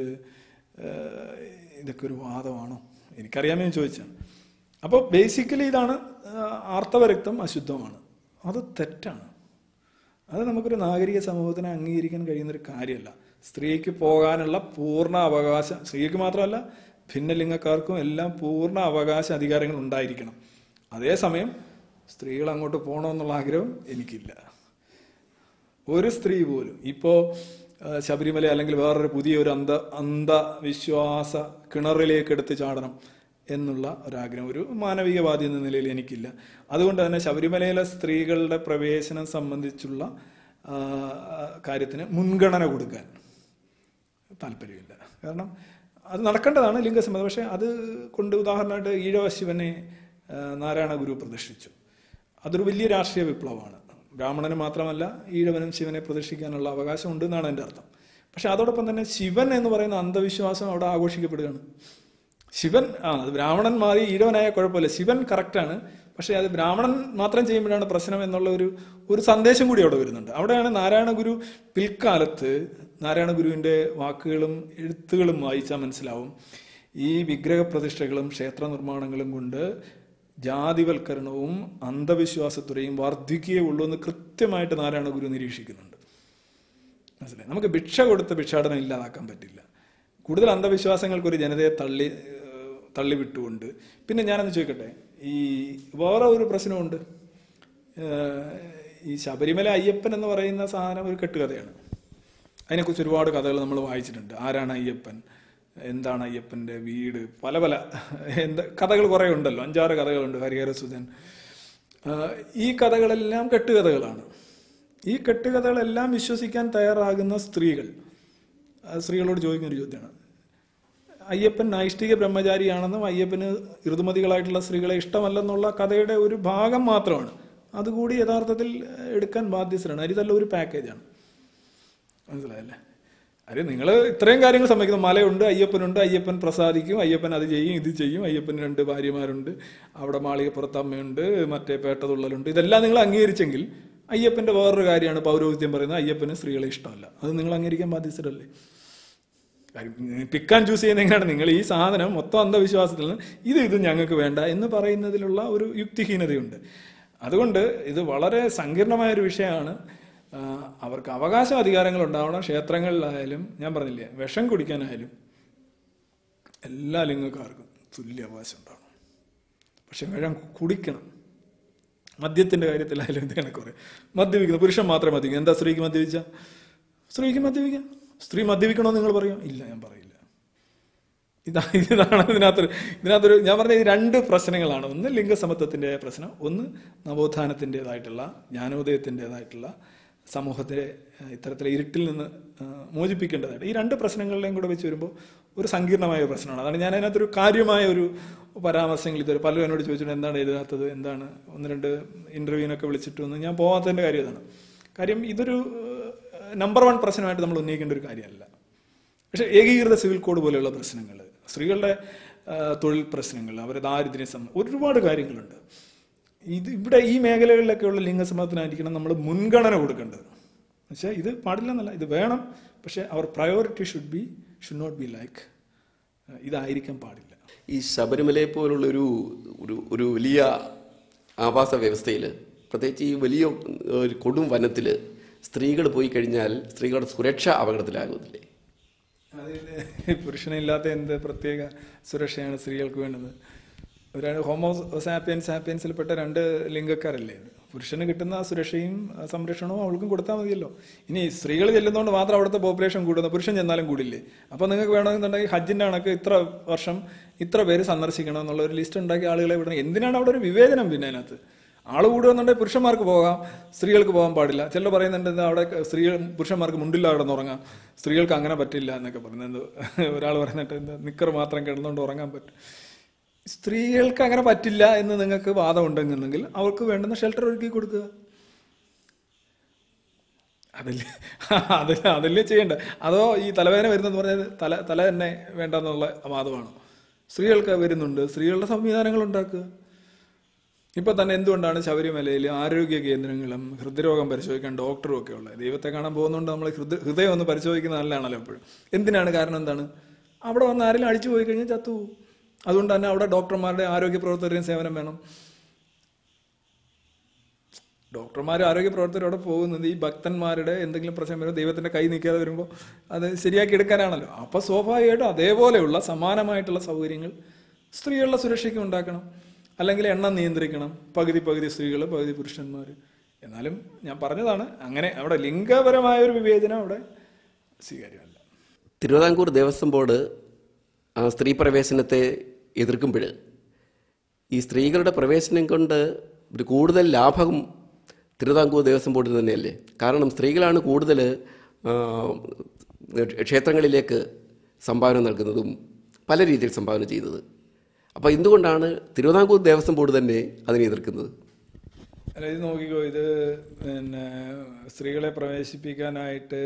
ഇതൊക്കെ ഒരു വാദമാണോ എനിക്കറിയാമേ ഞാൻ ചോദിച്ചാണ് അപ്പോൾ ബേസിക്കലി ഇതാണ് ആ, ആർത്തവരക്തം അശുദ്ധമാണ് അത് തെറ്റാണ് അത് നമുക്കൊരു നാഗരിക സമൂഹത്തിന് അംഗീകരിക്കാൻ കഴിയുന്നൊരു കാര്യമല്ല സ്ത്രീക്ക് പോകാനുള്ള പൂർണ്ണ അവകാശം സ്ത്രീക്ക് മാത്രമല്ല ഭിന്നലിംഗക്കാർക്കും എല്ലാം പൂർണ്ണ അവകാശ അധികാരങ്ങൾ ഉണ്ടായിരിക്കണം അതേസമയം സ്ത്രീകൾ അങ്ങോട്ട് പോകണമെന്നുള്ള ആഗ്രഹം എനിക്കില്ല ഒരു സ്ത്രീ പോലും ഇപ്പോൾ ശബരിമല അല്ലെങ്കിൽ വേറൊരു പുതിയ ഒരു അന്ധ അന്ധവിശ്വാസ കിണറിലേക്ക് എടുത്ത് ചാടണം എന്നുള്ള ഒരാഗ്രഹം ഒരു മാനവികവാദി എന്ന നിലയിൽ എനിക്കില്ല അതുകൊണ്ട് തന്നെ ശബരിമലയിലെ സ്ത്രീകളുടെ പ്രവേശനം സംബന്ധിച്ചുള്ള ആ, കാര്യത്തിന് മുൻഗണന കൊടുക്കാൻ താല്പര്യമില്ല കാരണം അത് നടക്കേണ്ടതാണ് ലിംഗസമ്മതം പക്ഷേ അത് കൊണ്ട് ഉദാഹരണമായിട്ട് ഈഴവ ശിവനെ ആ, നാരായണ ഗുരു പ്രതിഷ്ഠിച്ചു അതൊരു വലിയ രാഷ്ട്രീയ വിപ്ലവമാണ് ബ്രാഹ്മണന് മാത്രമല്ല ഈഴവനും ശിവനെ പ്രതിഷ്ഠിക്കാനുള്ള അവകാശം ഉണ്ട് എന്നാണ് എൻ്റെ അർത്ഥം പക്ഷെ അതോടൊപ്പം തന്നെ ശിവൻ എന്ന് പറയുന്ന അന്ധവിശ്വാസം അവിടെ ആഘോഷിക്കപ്പെടുകയാണ് ശിവൻ ആ അത് ബ്രാഹ്മണൻ മാറി ഈഴവനായ കുഴപ്പമില്ല ശിവൻ കറക്റ്റാണ് പക്ഷേ അത് ബ്രാഹ്മണൻ മാത്രം ചെയ്യുമ്പോഴാണ് പ്രശ്നം എന്നുള്ള ഒരു ഒരു സന്ദേശം കൂടി അവിടെ വരുന്നുണ്ട് അവിടെയാണ് നാരായണ ഗുരു പിൽക്കാലത്ത് നാരായണ ഗുരുവിൻ്റെ വാക്കുകളും എഴുത്തുകളും വായിച്ചാൽ മനസ്സിലാവും ഈ വിഗ്രഹ പ്രതിഷ്ഠകളും ക്ഷേത്ര നിർമ്മാണങ്ങളും കൊണ്ട് ജാതിവൽക്കരണവും അന്ധവിശ്വാസത്തുറയും വർദ്ധിക്കുകയേ ഉള്ളൂ എന്ന് കൃത്യമായിട്ട് നാരായണ ഗുരു നിരീക്ഷിക്കുന്നുണ്ട് മനസ്സിലായി നമുക്ക് ഭിക്ഷ കൊടുത്ത് ഭിക്ഷാടനം ഇല്ലാതാക്കാൻ പറ്റില്ല കൂടുതൽ അന്ധവിശ്വാസങ്ങൾക്ക് ഒരു ജനതയെ തള്ളി ഏഹ്, തള്ളിവിട്ടുകൊണ്ട് പിന്നെ ഞാനൊന്ന് ചോദിക്കട്ടെ ഈ വേറെ ഒരു പ്രശ്നമുണ്ട് ഏഹ്, ഈ ശബരിമല അയ്യപ്പൻ എന്ന് പറയുന്ന സാധനം ഒരു കെട്ടുകഥയാണ് അതിനെക്കുറിച്ച് ഒരുപാട് കഥകൾ നമ്മൾ വായിച്ചിട്ടുണ്ട് ആരാണ് അയ്യപ്പൻ എന്താണ് അയ്യപ്പൻ്റെ വീട് പല പല എന്താ കഥകൾ കുറേ ഉണ്ടല്ലോ അഞ്ചാറ് കഥകളുണ്ട് ഹരിഹരസുധൻ ആഹ് ഈ കഥകളെല്ലാം കെട്ടുകഥകളാണ് ഈ കെട്ടുകഥകളെല്ലാം വിശ്വസിക്കാൻ തയ്യാറാകുന്ന സ്ത്രീകൾ ആ സ്ത്രീകളോട് ചോദിക്കുന്ന ഒരു ചോദ്യമാണ് അയ്യപ്പൻ നൈഷ്ഠിക ബ്രഹ്മചാരിയാണെന്നും അയ്യപ്പന് ഋതുമതികളായിട്ടുള്ള സ്ത്രീകളെ ഇഷ്ടമല്ലെന്നുള്ള കഥയുടെ ഒരു ഭാഗം മാത്രമാണ് അതുകൂടി യഥാർത്ഥത്തിൽ എടുക്കാൻ ബാധ്യസ്ഥരാണ് അരിതല്ല ഒരു പാക്കേജാണ് മനസ്സിലായല്ലേ അരെ നിങ്ങൾ ഇത്രയും കാര്യങ്ങൾ സമ്മതിക്കുന്നു മലയുണ്ട് അയ്യപ്പനുണ്ട് അയ്യപ്പൻ പ്രസാദിക്കും അയ്യപ്പൻ അത് ചെയ്യും ഇത് ചെയ്യും അയ്യപ്പന് രണ്ട് ഭാര്യമാരുണ്ട് അവിടെ മാളികപ്പുറത്ത് അമ്മയുണ്ട് മറ്റേ പേട്ടതുള്ളലുണ്ട് ഇതെല്ലാം നിങ്ങൾ അംഗീകരിച്ചെങ്കിൽ അയ്യപ്പന്റെ വേറൊരു കാര്യമാണ് പൗരോഹിത്യം പറയുന്നത് അയ്യപ്പന് സ്ത്രീകളെ ഇഷ്ടമല്ല അത് നിങ്ങൾ അംഗീകരിക്കാൻ ബാധ്യസ്ഥരല്ലേ പിക്കാൻ ചൂസ് ചെയ്യുന്ന എങ്ങനെയാണ് നിങ്ങൾ ഈ സാധനം മൊത്തം അന്ധവിശ്വാസത്തിൽ നിന്ന് ഇത് ഇത് ഞങ്ങൾക്ക് വേണ്ട എന്ന് പറയുന്നതിലുള്ള ഒരു യുക്തിഹീനതയുണ്ട് അതുകൊണ്ട് ഇത് വളരെ സങ്കീർണമായ ഒരു വിഷയമാണ് ആ, അവർക്ക് അവകാശ അധികാരങ്ങൾ ഉണ്ടാവണം ക്ഷേത്രങ്ങളിലായാലും ഞാൻ പറഞ്ഞില്ലേ വിഷം കുടിക്കാനായാലും എല്ലാ ലിംഗക്കാർക്കും തുല്യ അവകാശം ഉണ്ടാവണം പക്ഷെ വിഷം കുടിക്കണം മദ്യത്തിന്റെ കാര്യത്തിലായാലും ഇത് കണക്ക് പറയും മദ്യപിക്കുന്നു പുരുഷൻ മാത്രമേ മദ്യപിക്കൂ എന്താ സ്ത്രീക്ക് മദ്യപിച്ച സ്ത്രീക്ക് മദ്യപിക്കാം സ്ത്രീ മദ്യപിക്കണമെന്ന് നിങ്ങൾ പറയും ഇല്ല ഞാൻ പറയില്ല ഇതാ ഇതാണ് ഇതിനകത്തൊരു ഇതിനകത്തൊരു ഞാൻ പറഞ്ഞ ഈ രണ്ട് പ്രശ്നങ്ങളാണ് ഒന്ന് ലിംഗസമത്വത്തിൻ്റെ പ്രശ്നം ഒന്ന് നവോത്ഥാനത്തിൻ്റെതായിട്ടുള്ള ജ്ഞാനോദയത്തിൻ്റെതായിട്ടുള്ള സമൂഹത്തെ ഏഹ്, ഇത്തരത്തിലെ ഇരുട്ടിൽ നിന്ന് ഏഹ്, മോചിപ്പിക്കേണ്ടതായിട്ട് ഈ രണ്ട് പ്രശ്നങ്ങളിലെയും കൂടെ വെച്ച് വരുമ്പോൾ ഒരു സങ്കീർണമായ ഒരു പ്രശ്നമാണ് അതാണ് ഞാൻ അതിനകത്തൊരു കാര്യമായ ഒരു പരാമർശങ്ങൾ ഇതുവരെ പലരും എന്നോട് ചോദിച്ചിട്ട് എന്താണ് എഴുതാത്തത് എന്താണ് ഒന്ന് രണ്ട് ഇൻ്റർവ്യൂവിനൊക്കെ വിളിച്ചിട്ടൊന്നും ഞാൻ പോകാത്തതിൻ്റെ കാര്യം ഇതാണ് കാര്യം ഇതൊരു നമ്പർ വൺ പ്രശ്നമായിട്ട് നമ്മൾ ഉന്നയിക്കേണ്ട ഒരു കാര്യമല്ല പക്ഷേ ഏകീകൃത സിവിൽ കോഡ് പോലെയുള്ള പ്രശ്നങ്ങൾ സ്ത്രീകളുടെ ആ, തൊഴിൽ പ്രശ്നങ്ങൾ അവരെ ദാരിദ്ര്യം സം ഒരുപാട് കാര്യങ്ങളുണ്ട് ഇത് ഇവിടെ ഈ മേഖലകളിലൊക്കെയുള്ള ലിംഗസമത്വത്തിനായിരിക്കണം നമ്മൾ മുൻഗണന കൊടുക്കേണ്ടത് പക്ഷേ ഇത് പാടില്ലെന്നല്ല ഇത് വേണം പക്ഷേ അവർ priority should be should not be like ഇതായിരിക്കാൻ പാടില്ല ഈ ശബരിമലയെ പോലുള്ളൊരു ഒരു ഒരു വലിയ ആവാസ വ്യവസ്ഥയിൽ പ്രത്യേകിച്ച് ഈ വലിയ ഒരു കൊടും വനത്തിൽ സ്ത്രീകൾ പോയി കഴിഞ്ഞാൽ സ്ത്രീകളുടെ സുരക്ഷ അപകടത്തിലാകുന്നില്ലേ അതിൽ പുരുഷനില്ലാത്ത എന്ത് പ്രത്യേക സുരക്ഷയാണ് സ്ത്രീകൾക്ക് വേണ്ടത് ഒരു ഹോമോ സാപ്പിയൻസ് സാപ്പിയൻസിൽപ്പെട്ട രണ്ട് ലിംഗക്കാരല്ലേ ഇത്? പുരുഷന് കിട്ടുന്ന ആ സുരക്ഷയും ആ സംരക്ഷണവും അവൾക്കും കൊടുത്താൽ മതിയല്ലോ ഇനി സ്ത്രീകൾ ചെല്ലുന്നതുകൊണ്ട് മാത്രം അവിടുത്തെ പോപ്പുലേഷൻ കൂടുന്നു പുരുഷൻ ചെന്നാലും കൂടില്ലേ അപ്പോൾ നിങ്ങൾക്ക് വേണമെന്നുണ്ടെങ്കിൽ ഹജ്ജിൻ്റെ കണക്ക് ഇത്ര വർഷം ഇത്ര പേര് സന്ദർശിക്കണം എന്നുള്ള ഒരു ലിസ്റ്റ് ഉണ്ടാക്കി ആളുകളെ വിടണം എന്തിനാണ് അവിടെ ഒരു വിവേചനം പിന്നെ അതിനകത്ത് ആൾ കൂടുകയെന്നുണ്ടെങ്കിൽ പുരുഷന്മാർക്ക് പോകാം സ്ത്രീകൾക്ക് പോകാൻ പാടില്ല ചിലർ പറയുന്നുണ്ട് എന്താ അവിടെ സ്ത്രീകൾ പുരുഷന്മാർക്ക് മുണ്ടില്ല കിടന്നുറങ്ങാം സ്ത്രീകൾക്ക് അങ്ങനെ പറ്റില്ല എന്നൊക്കെ പറയുന്നത് ഒരാൾ പറയുന്നിട്ട് എന്താ നിക്കർ മാത്രം കിടന്നുകൊണ്ട് ഉറങ്ങാൻ പറ്റും സ്ത്രീകൾക്ക് അങ്ങനെ പറ്റില്ല എന്ന് നിങ്ങൾക്ക് വാദം ഉണ്ടെന്നുണ്ടെങ്കിൽ അവർക്ക് വേണ്ടുന്ന ഷെൽട്ടർ ഒരുക്കി കൊടുക്കുക അതല്ലേ അതല്ല അതല്ലേ ചെയ്യണ്ട അതോ ഈ തലവേദന വരുന്നെന്ന് പറഞ്ഞാൽ തല തല തന്നെ വേണ്ടെന്നുള്ള വാദമാണോ സ്ത്രീകൾക്ക് വരുന്നുണ്ട് സ്ത്രീകളുടെ സംവിധാനങ്ങൾ ഉണ്ടാക്കുക ഇപ്പൊ തന്നെ എന്തുകൊണ്ടാണ് ശബരിമലയിൽ ആരോഗ്യ കേന്ദ്രങ്ങളും ഹൃദ്രോഗം പരിശോധിക്കാൻ ഡോക്ടറും ഒക്കെ ഉള്ളത് ദൈവത്തെ കാണാൻ പോകുന്നതുകൊണ്ട് നമ്മൾ ഹൃദയ ഹൃദയം ഒന്ന് പരിശോധിക്കുന്ന നല്ലതാണല്ലോ എപ്പോഴും എന്തിനാണ് കാരണം എന്താണ് അവിടെ വന്ന് ആരെങ്കിലും അടിച്ചു പോയി കഴിഞ്ഞാൽ ചത്തു പോകും. അതുകൊണ്ട് തന്നെ അവിടെ ഡോക്ടർമാരുടെ ആരോഗ്യ പ്രവർത്തകരുടെയും സേവനം വേണം ഡോക്ടർമാർ ആരോഗ്യ പ്രവർത്തകരോടെ പോകുന്നത് ഈ ഭക്തന്മാരുടെ എന്തെങ്കിലും പ്രശ്നം വരുമ്പോൾ ദൈവത്തിന്റെ കൈ നീക്കാതെ വരുമ്പോൾ അത് ശരിയാക്കി എടുക്കാനാണല്ലോ അപ്പോൾ സ്വാഭാവികമായിട്ടും അതേപോലെയുള്ള സമാനമായിട്ടുള്ള സൗകര്യങ്ങൾ സ്ത്രീകളുടെ സുരക്ഷയ്ക്ക് ഉണ്ടാക്കണം അല്ലെങ്കിൽ എണ്ണം നിയന്ത്രിക്കണം പകുതി പകുതി സ്ത്രീകൾ പകുതി പുരുഷന്മാർ എന്നാലും ഞാൻ പറഞ്ഞതാണ് അങ്ങനെ അവിടെ ലിംഗപരമായ ഒരു വിവേചനം അവിടെ സ്വീകാര്യമല്ല തിരുവിതാംകൂർ ദേവസ്വം ബോർഡ് ആ സ്ത്രീ പ്രവേശനത്തെ എതിർക്കുമ്പോൾ ഈ സ്ത്രീകളുടെ പ്രവേശനം കൊണ്ട് ഒരു കൂടുതൽ ലാഭം തിരുവിതാംകൂർ ദേവസ്വം ബോർഡിന് തന്നെയല്ലേ കാരണം സ്ത്രീകളാണ് കൂടുതൽ ആ, ക്ഷേത്രങ്ങളിലേക്ക് സംഭാവന നൽകുന്നതും പല രീതിയിൽ സംഭാവന ചെയ്തത് അപ്പോൾ എന്തുകൊണ്ടാണ് തിരുവിതാംകൂർ ദേവസ്വം ബോർഡ് തന്നെ അതിനെ എതിർക്കുന്നത് അല്ല ഇത് നോക്കിക്കോ ഇത് പിന്നെ സ്ത്രീകളെ പ്രവേശിപ്പിക്കാനായിട്ട്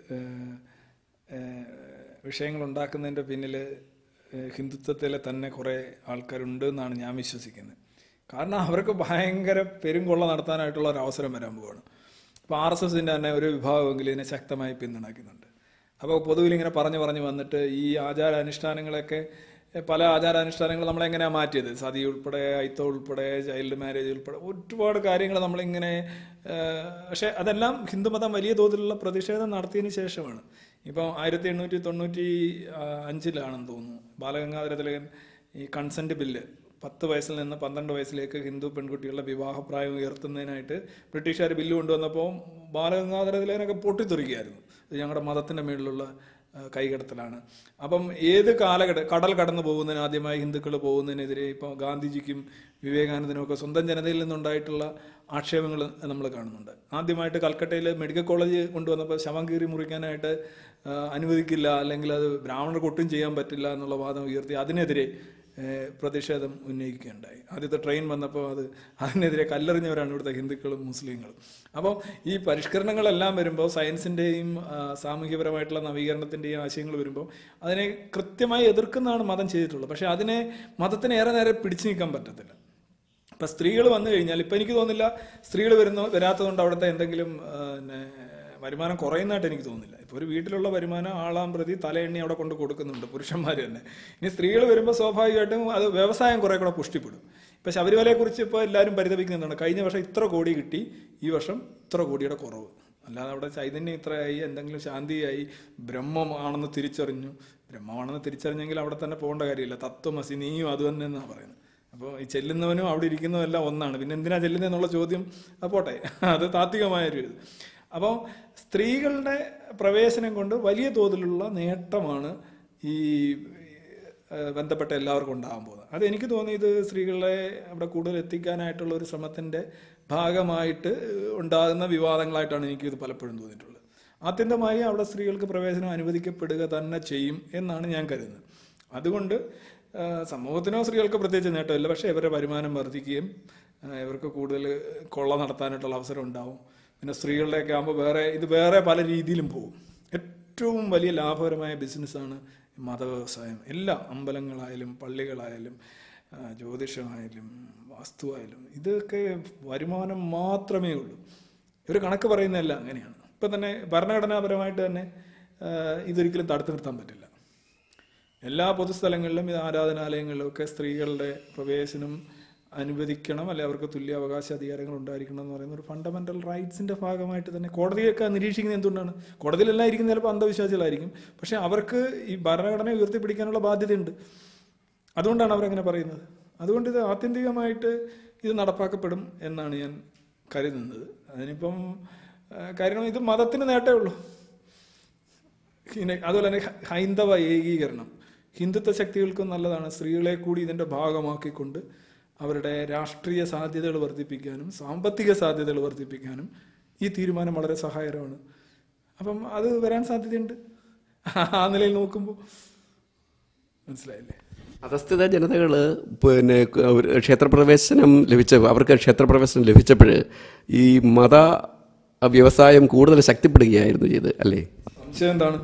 വിഷയങ്ങൾ ഉണ്ടാക്കുന്നതിൻ്റെ പിന്നിൽ ഹിന്ദുത്വത്തിലെ തന്നെ കുറേ ആൾക്കാരുണ്ട് എന്നാണ് ഞാൻ വിശ്വസിക്കുന്നത് കാരണം അവർക്ക് ഭയങ്കര പെരുംകൊള്ള നടത്താനായിട്ടുള്ള ഒരു അവസരം വരാൻ പോവാണ് ഇപ്പോൾ ആർ എസ് എസിൻ്റെ തന്നെ ഒരു വിഭാഗമെങ്കിലും ഇതിനെ ശക്തമായി പിന്തുണയ്ക്കുന്നുണ്ട് അപ്പോൾ പൊതുവിൽ ഇങ്ങനെ പറഞ്ഞു പറഞ്ഞു വന്നിട്ട് ഈ ആചാരാനുഷ്ഠാനങ്ങളൊക്കെ പല ആചാരാനുഷ്ഠാനങ്ങൾ നമ്മളെങ്ങനെയാണ് മാറ്റിയത് സതി ഉൾപ്പെടെ അയിത്തം ഉൾപ്പെടെ ചൈൽഡ് മാരേജ് ഉൾപ്പെടെ ഒരുപാട് കാര്യങ്ങൾ നമ്മളിങ്ങനെ ഏഹ്, പക്ഷേ അതെല്ലാം ഹിന്ദുമതം വലിയ തോതിലുള്ള പ്രതിഷേധം നടത്തിയതിന് ശേഷമാണ് ഇപ്പം ആയിരത്തി എണ്ണൂറ്റി തൊണ്ണൂറ്റി ആ, അഞ്ചിലാണെന്ന് തോന്നുന്നു ബാലഗംഗാധര തിലകൻ ഈ കൺസെന്റ് ബില്ല് പത്ത് വയസ്സിൽ നിന്ന് പന്ത്രണ്ട് വയസ്സിലേക്ക് ഹിന്ദു പെൺകുട്ടികളുടെ വിവാഹപ്രായം ഉയർത്തുന്നതിനായിട്ട് ബ്രിട്ടീഷുകാർ ബില്ല് കൊണ്ടുവന്നപ്പോൾ ബാലഗംഗാധര തിലകനൊക്കെ പൊട്ടിത്തെറിക്കുകയായിരുന്നു ഇത് ഞങ്ങളുടെ മതത്തിൻ്റെ മേളിലുള്ള ആ, കൈകടത്തലാണ് അപ്പം ഏത് കാലഘട്ട കടൽ കടന്നു പോകുന്നതിന് ആദ്യമായി ഹിന്ദുക്കൾ പോകുന്നതിനെതിരെ ഇപ്പോൾ ഗാന്ധിജിക്കും വിവേകാനന്ദനും ഒക്കെ സ്വന്തം ജനതയിൽ നിന്നുണ്ടായിട്ടുള്ള ആക്ഷേപങ്ങൾ നമ്മൾ കാണുന്നുണ്ട് ആദ്യമായിട്ട് കൽക്കട്ടയിൽ മെഡിക്കൽ കോളേജ് കൊണ്ടുവന്നപ്പോൾ ശവം കീറി മുറിക്കാനായിട്ട് ആ, അനുവദിക്കില്ല അല്ലെങ്കിൽ അത് ബ്രാഹ്മണർക്ക് ഒട്ടും ചെയ്യാൻ പറ്റില്ല എന്നുള്ള വാദം ഉയർത്തി അതിനെതിരെ ഏഹ്, പ്രതിഷേധം ഉന്നയിക്കുകയുണ്ടായി ആദ്യത്തെ ട്രെയിൻ വന്നപ്പോൾ അത് അതിനെതിരെ കല്ലെറിഞ്ഞവരാണ് ഇവിടുത്തെ ഹിന്ദുക്കളും മുസ്ലിങ്ങളും അപ്പോൾ ഈ പരിഷ്കരണങ്ങളെല്ലാം വരുമ്പോൾ സയൻസിൻ്റെയും സാമൂഹ്യപരമായിട്ടുള്ള നവീകരണത്തിൻ്റെയും ആശയങ്ങൾ വരുമ്പോൾ അതിനെ കൃത്യമായി എതിർക്കുന്നതാണ് മതം ചെയ്തിട്ടുള്ളത് പക്ഷേ അതിനെ മതത്തിന് ഏറെ നേരെ പിടിച്ചു നിൽക്കാൻ പറ്റത്തില്ല ഇപ്പം സ്ത്രീകൾ വന്നു കഴിഞ്ഞാൽ ഇപ്പം എനിക്ക് തോന്നുന്നില്ല സ്ത്രീകൾ വരുന്ന വരാത്തതുകൊണ്ട് അവിടുത്തെ എന്തെങ്കിലും ആ, പിന്നെ വരുമാനം കുറയുന്നതായിട്ട് എനിക്ക് തോന്നുന്നില്ല ഇപ്പോൾ ഒരു വീട്ടിലുള്ള വരുമാനം ആളാം പ്രതി തലയെണ്ണി അവിടെ കൊണ്ട് കൊടുക്കുന്നുണ്ട് പുരുഷന്മാർ തന്നെ ഇനി സ്ത്രീകൾ വരുമ്പോൾ സ്വാഭാവികമായിട്ടും അത് വ്യവസായം കുറേ കൂടെ പുഷ്ടിപ്പെടും ഇപ്പം ശബരിമലയെക്കുറിച്ച് ഇപ്പോൾ എല്ലാവരും പരിതപിക്കുന്നുണ്ട് കഴിഞ്ഞ വർഷം ഇത്ര കോടി കിട്ടി ഈ വർഷം ഇത്ര കോടിയുടെ കുറവ് അല്ലാതെ അവിടെ ചൈതന്യം ഇത്രയായി എന്തെങ്കിലും ശാന്തിയായി ബ്രഹ്മമാണെന്ന് തിരിച്ചറിഞ്ഞു ബ്രഹ്മമാണെന്ന് തിരിച്ചറിഞ്ഞെങ്കിൽ അവിടെ തന്നെ പോകേണ്ട കാര്യമില്ല തത്വമസി നീയും അത് തന്നെ എന്നാണ് പറയുന്നത് അപ്പോൾ ഈ ചെല്ലുന്നവനും അവിടെ ഇരിക്കുന്നതും എല്ലാം ഒന്നാണ് പിന്നെ എന്തിനാ ചെല്ലുന്നത് എന്നുള്ള ചോദ്യം അത് പോട്ടെ അത് താത്വികമായൊരു ഇത് അപ്പോൾ സ്ത്രീകളുടെ പ്രവേശനം കൊണ്ട് വലിയ തോതിലുള്ള നേട്ടമാണ് ഈ ഏഹ്, ബന്ധപ്പെട്ട എല്ലാവർക്കും ഉണ്ടാകാൻ പോകുന്നത് അത് എനിക്ക് തോന്നി ഇത് സ്ത്രീകളെ അവിടെ കൂടുതൽ എത്തിക്കാനായിട്ടുള്ള ഒരു ശ്രമത്തിൻ്റെ ഭാഗമായിട്ട് ഉണ്ടാകുന്ന വിവാദങ്ങളായിട്ടാണ് എനിക്കിത് പലപ്പോഴും തോന്നിയിട്ടുള്ളത് ആത്യന്തമായി അവിടെ സ്ത്രീകൾക്ക് പ്രവേശനം അനുവദിക്കപ്പെടുക തന്നെ ചെയ്യും എന്നാണ് ഞാൻ കരുതുന്നത് അതുകൊണ്ട് ആ, സമൂഹത്തിനോ സ്ത്രീകൾക്ക് പ്രത്യേകിച്ച് നേട്ടമില്ല പക്ഷേ ഇവരുടെ വരുമാനം വർദ്ധിക്കുകയും ആ, ഇവർക്ക് കൂടുതൽ കൊള്ള നടത്താനായിട്ടുള്ള അവസരം ഉണ്ടാവും പിന്നെ സ്ത്രീകളുടെയൊക്കെ ആകുമ്പോൾ വേറെ ഇത് വേറെ പല രീതിയിലും പോകും ഏറ്റവും വലിയ ലാഭകരമായ ബിസിനസ്സാണ് മതവ്യവസായം എല്ലാ അമ്പലങ്ങളായാലും പള്ളികളായാലും ആ, ജ്യോതിഷമായാലും വാസ്തുവായാലും ഇതൊക്കെ വരുമാനം മാത്രമേ ഉള്ളൂ ഒരു കണക്ക് പറയുന്നതല്ല അങ്ങനെയാണ് ഇപ്പം തന്നെ ഭരണഘടനാപരമായിട്ട് തന്നെ ആ, ഇതൊരിക്കലും തടുത്തു നിർത്താൻ പറ്റില്ല എല്ലാ പൊതുസ്ഥലങ്ങളിലും ഇത് ആരാധനാലയങ്ങളിലും ഒക്കെ സ്ത്രീകളുടെ പ്രവേശനം അനുവദിക്കണം അല്ലെ അവർക്ക് തുല്യ അവകാശ അധികാരങ്ങൾ ഉണ്ടായിരിക്കണം എന്ന് പറയുന്ന ഒരു ഫണ്ടമെന്റൽ റൈറ്റ്സിന്റെ ഭാഗമായിട്ട് തന്നെ കോടതിയൊക്കെ നിരീക്ഷിക്കുന്നത് എന്തുകൊണ്ടാണ് കോടതിയിലെല്ലാം ഇരിക്കുന്ന ചിലപ്പോൾ അന്ധവിശ്വാസികളായിരിക്കും പക്ഷെ അവർക്ക് ഈ ഭരണഘടന ഉയർത്തിപ്പിടിക്കാനുള്ള ബാധ്യതയുണ്ട് അതുകൊണ്ടാണ് അവരങ്ങനെ പറയുന്നത് അതുകൊണ്ട് ഇത് ആത്യന്തികമായിട്ട് ഇത് നടപ്പാക്കപ്പെടും എന്നാണ് ഞാൻ കരുതുന്നത് അതിനിപ്പം ആ, കാരണം ഇത് മതത്തിന് നേട്ടേ ഉള്ളൂ പിന്നെ അതുപോലെ തന്നെ ഹ- ഹൈന്ദവ ഏകീകരണം ഹിന്ദുത്വ ശക്തികൾക്കും നല്ലതാണ് സ്ത്രീകളെ കൂടി ഇതിൻ്റെ ഭാഗമാക്കിക്കൊണ്ട് അവരുടെ രാഷ്ട്രീയ സാധ്യതകൾ വർദ്ധിപ്പിക്കാനും സാമ്പത്തിക സാധ്യതകൾ വർദ്ധിപ്പിക്കാനും ഈ തീരുമാനം വളരെ സഹായകരമാണ് അപ്പം അത് വരാൻ സാധ്യതയുണ്ട് ആ നിലയിൽ നോക്കുമ്പോൾ മനസ്സിലായില്ലേ അധസ്ഥിത ജനതകൾ പിന്നെ ക- ഒരു ക്ഷേത്രപ്രവേശനം ലഭിച്ച അവർക്ക് ക്ഷേത്രപ്രവേശനം ലഭിച്ചപ്പോൾ ഈ മത വ്യവസായം കൂടുതൽ ശക്തിപ്പെടുകയായിരുന്നു ചെയ്ത് അല്ലേ സംശയം എന്താണ്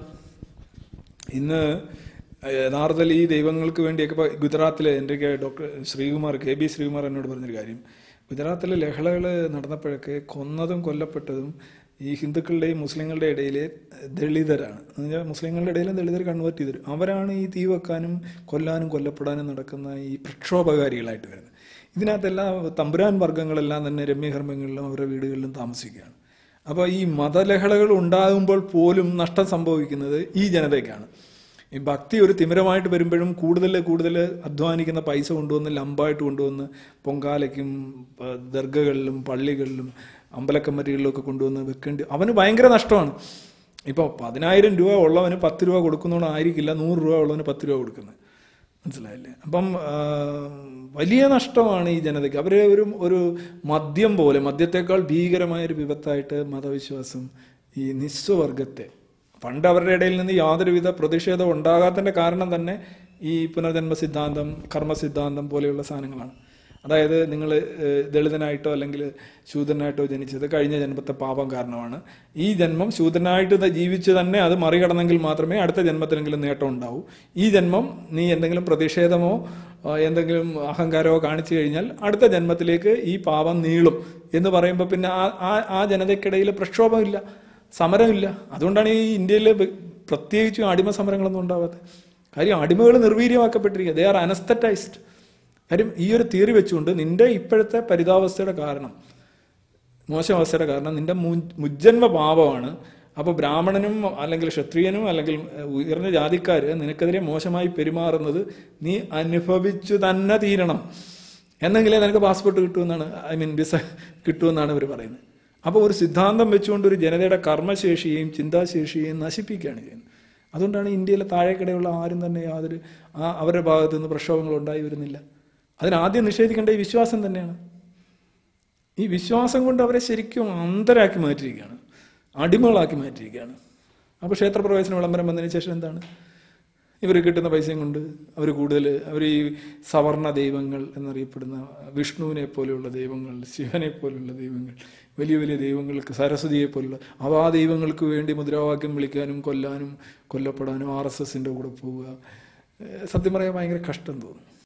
ഇന്ന് യഥാർത്ഥത്തിൽ ഈ ദൈവങ്ങൾക്ക് വേണ്ടിയൊക്കെ ഇപ്പൊ ഗുജറാത്തിലെ എൻ്റെ doctor Sreekumar K B Sreekumar എന്നോട് പറഞ്ഞൊരു കാര്യം ഗുജറാത്തിലെ ലഹളകൾ നടന്നപ്പോഴൊക്കെ കൊന്നതും കൊല്ലപ്പെട്ടതും ഈ ഹിന്ദുക്കളുടെയും മുസ്ലിങ്ങളുടെ ഇടയിലെ ദളിതരാണ് എന്ന് വെച്ചാൽ മുസ്ലിങ്ങളുടെ ഇടയിലും ദളിതർ കൺവേർട്ട് ചെയ്തു അവരാണ് ഈ തീ വെക്കാനും കൊല്ലാനും കൊല്ലപ്പെടാനും നടക്കുന്ന ഈ പ്രക്ഷോഭകാരികളായിട്ട് വരുന്നത് ഇതിനകത്തെല്ലാം തമ്പുരാൻ വർഗ്ഗങ്ങളെല്ലാം തന്നെ രമ്യകർമ്മങ്ങളിലും അവരുടെ വീടുകളിലും താമസിക്കുകയാണ് അപ്പോൾ ഈ മതലഹളകൾ ഉണ്ടാകുമ്പോൾ പോലും നഷ്ടം സംഭവിക്കുന്നത് ഈ ജനതയ്ക്കാണ് ഈ ഭക്തി ഒരു തിമിരമായിട്ട് വരുമ്പോഴും കൂടുതൽ കൂടുതൽ അധ്വാനിക്കുന്ന പൈസ കൊണ്ടുവന്ന് ലംബായിട്ട് കൊണ്ടുവന്ന് പൊങ്കാലയ്ക്കും പ- ദർഗകളിലും പള്ളികളിലും അമ്പലക്കമ്മറ്റികളിലും ഒക്കെ കൊണ്ടുവന്ന് വെക്കേണ്ടി അവന് ഭയങ്കര നഷ്ടമാണ് ഇപ്പോൾ പതിനായിരം രൂപ ഉള്ളവന് പത്ത് രൂപ കൊടുക്കുന്നവനായിരിക്കില്ല നൂറ് രൂപ ഉള്ളവന് പത്ത് രൂപ കൊടുക്കുന്നത് മനസ്സിലായില്ലേ അപ്പം ആ, വലിയ നഷ്ടമാണ് ഈ ജനതയ്ക്ക് അവർ ഒരു ഒരു മദ്യം പോലെ മദ്യത്തെക്കാൾ ഭീകരമായ ഒരു വിപത്തായിട്ട് മതവിശ്വാസം ഈ നിസ്വവർഗത്തെ പണ്ട് അവരുടെ ഇടയിൽ നിന്ന് യാതൊരുവിധ പ്രതിഷേധം ഉണ്ടാകാത്തതിൻ്റെ കാരണം തന്നെ ഈ പുനർജന്മ സിദ്ധാന്തം കർമ്മ സിദ്ധാന്തം പോലെയുള്ള സാധനങ്ങളാണ് അതായത് നിങ്ങൾ ദളിതനായിട്ടോ അല്ലെങ്കിൽ ശൂദ്രനായിട്ടോ ജനിച്ചത് കഴിഞ്ഞ ജന്മത്തെ പാപം കാരണമാണ് ഈ ജന്മം ശൂദ്രനായിട്ട് ത- ജീവിച്ച് തന്നെ അത് മറികടന്നെങ്കിൽ മാത്രമേ അടുത്ത ജന്മത്തിലെങ്കിലും നേട്ടം ഉണ്ടാവൂ ഈ ജന്മം നീ എന്തെങ്കിലും പ്രതിഷേധമോ ആ, എന്തെങ്കിലും അഹങ്കാരമോ കാണിച്ചു കഴിഞ്ഞാൽ അടുത്ത ജന്മത്തിലേക്ക് ഈ പാപം നീളും എന്ന് പറയുമ്പോൾ പിന്നെ ആ ആ- ആ ജനതയ്ക്കിടയിൽ പ്രക്ഷോഭമില്ല സമരമില്ല അതുകൊണ്ടാണ് ഈ ഇന്ത്യയിൽ പ്രത്യേകിച്ചും അടിമ സമരങ്ങളൊന്നും ഉണ്ടാവാത്തത് കാര്യം അടിമകൾ നിർവീര്യമാക്കപ്പെട്ടിരിക്കുക ദേ ആർ അനസ്തറ്റൈസ്ഡ് കാര്യം ഈ ഒരു തിയറി വെച്ചുകൊണ്ട് നിന്റെ ഇപ്പോഴത്തെ പരിതാവസ്ഥയുടെ കാരണം മോശം അവസ്ഥയുടെ കാരണം നിന്റെ മു- മുജ്ജന്മ പാപമാണ് അപ്പോൾ ബ്രാഹ്മണനും അല്ലെങ്കിൽ ക്ഷത്രിയനും അല്ലെങ്കിൽ ഏഹ്, ഉയർന്ന ജാതിക്കാർ നിനക്കെതിരെ മോശമായി പെരുമാറുന്നത് നീ അനുഭവിച്ചു തന്നെ തീരണം എന്നെങ്കിലേ നിനക്ക് പാസ്പോർട്ട് കിട്ടുമെന്നാണ് ഐ മീൻ വിസ കിട്ടുമെന്നാണ് ഇവർ പറയുന്നത് അപ്പോൾ ഒരു സിദ്ധാന്തം വെച്ചുകൊണ്ട് ഒരു ജനതയുടെ കർമ്മശേഷിയെയും ചിന്താശേഷിയെയും നശിപ്പിക്കുകയാണ് ചെയ്യുന്നത് അതുകൊണ്ടാണ് ഇന്ത്യയിലെ താഴേക്കിടെയുള്ള ആരും തന്നെ യാതൊരു ആ അവരുടെ ഭാഗത്തു നിന്ന് പ്രക്ഷോഭങ്ങൾ ഉണ്ടായി വരുന്നില്ല അതിനാദ്യം നിഷേധിക്കേണ്ട ഈ വിശ്വാസം തന്നെയാണ് ഈ വിശ്വാസം കൊണ്ട് അവരെ ശരിക്കും അന്തരാക്കി മാറ്റിയിരിക്കുകയാണ് അടിമകളാക്കി മാറ്റിയിരിക്കുകയാണ് അപ്പോൾ ക്ഷേത്രപ്രവേശന വിളംബരം വന്നതിന് ശേഷം എന്താണ് ഇവർ കിട്ടുന്ന പൈസയും കൊണ്ട് അവർ കൂടുതൽ അവർ ഈ സവർണ ദൈവങ്ങൾ എന്നറിയപ്പെടുന്ന വിഷ്ണുവിനെ പോലെയുള്ള ദൈവങ്ങൾ ശിവനെ പോലെയുള്ള ദൈവങ്ങൾ വലിയ വലിയ ദൈവങ്ങൾക്ക് സരസ്വതിയെ പോലുള്ള അവ ആ ദൈവങ്ങൾക്ക് വേണ്ടി മുദ്രാവാക്യം വിളിക്കാനും കൊല്ലാനും കൊല്ലപ്പെടാനും ആർ എസ് എസിൻ്റെ കൂടെ പോവുക ഏഹ് സത്യം പറയാൻ ഭയങ്കര കഷ്ടം തോന്നും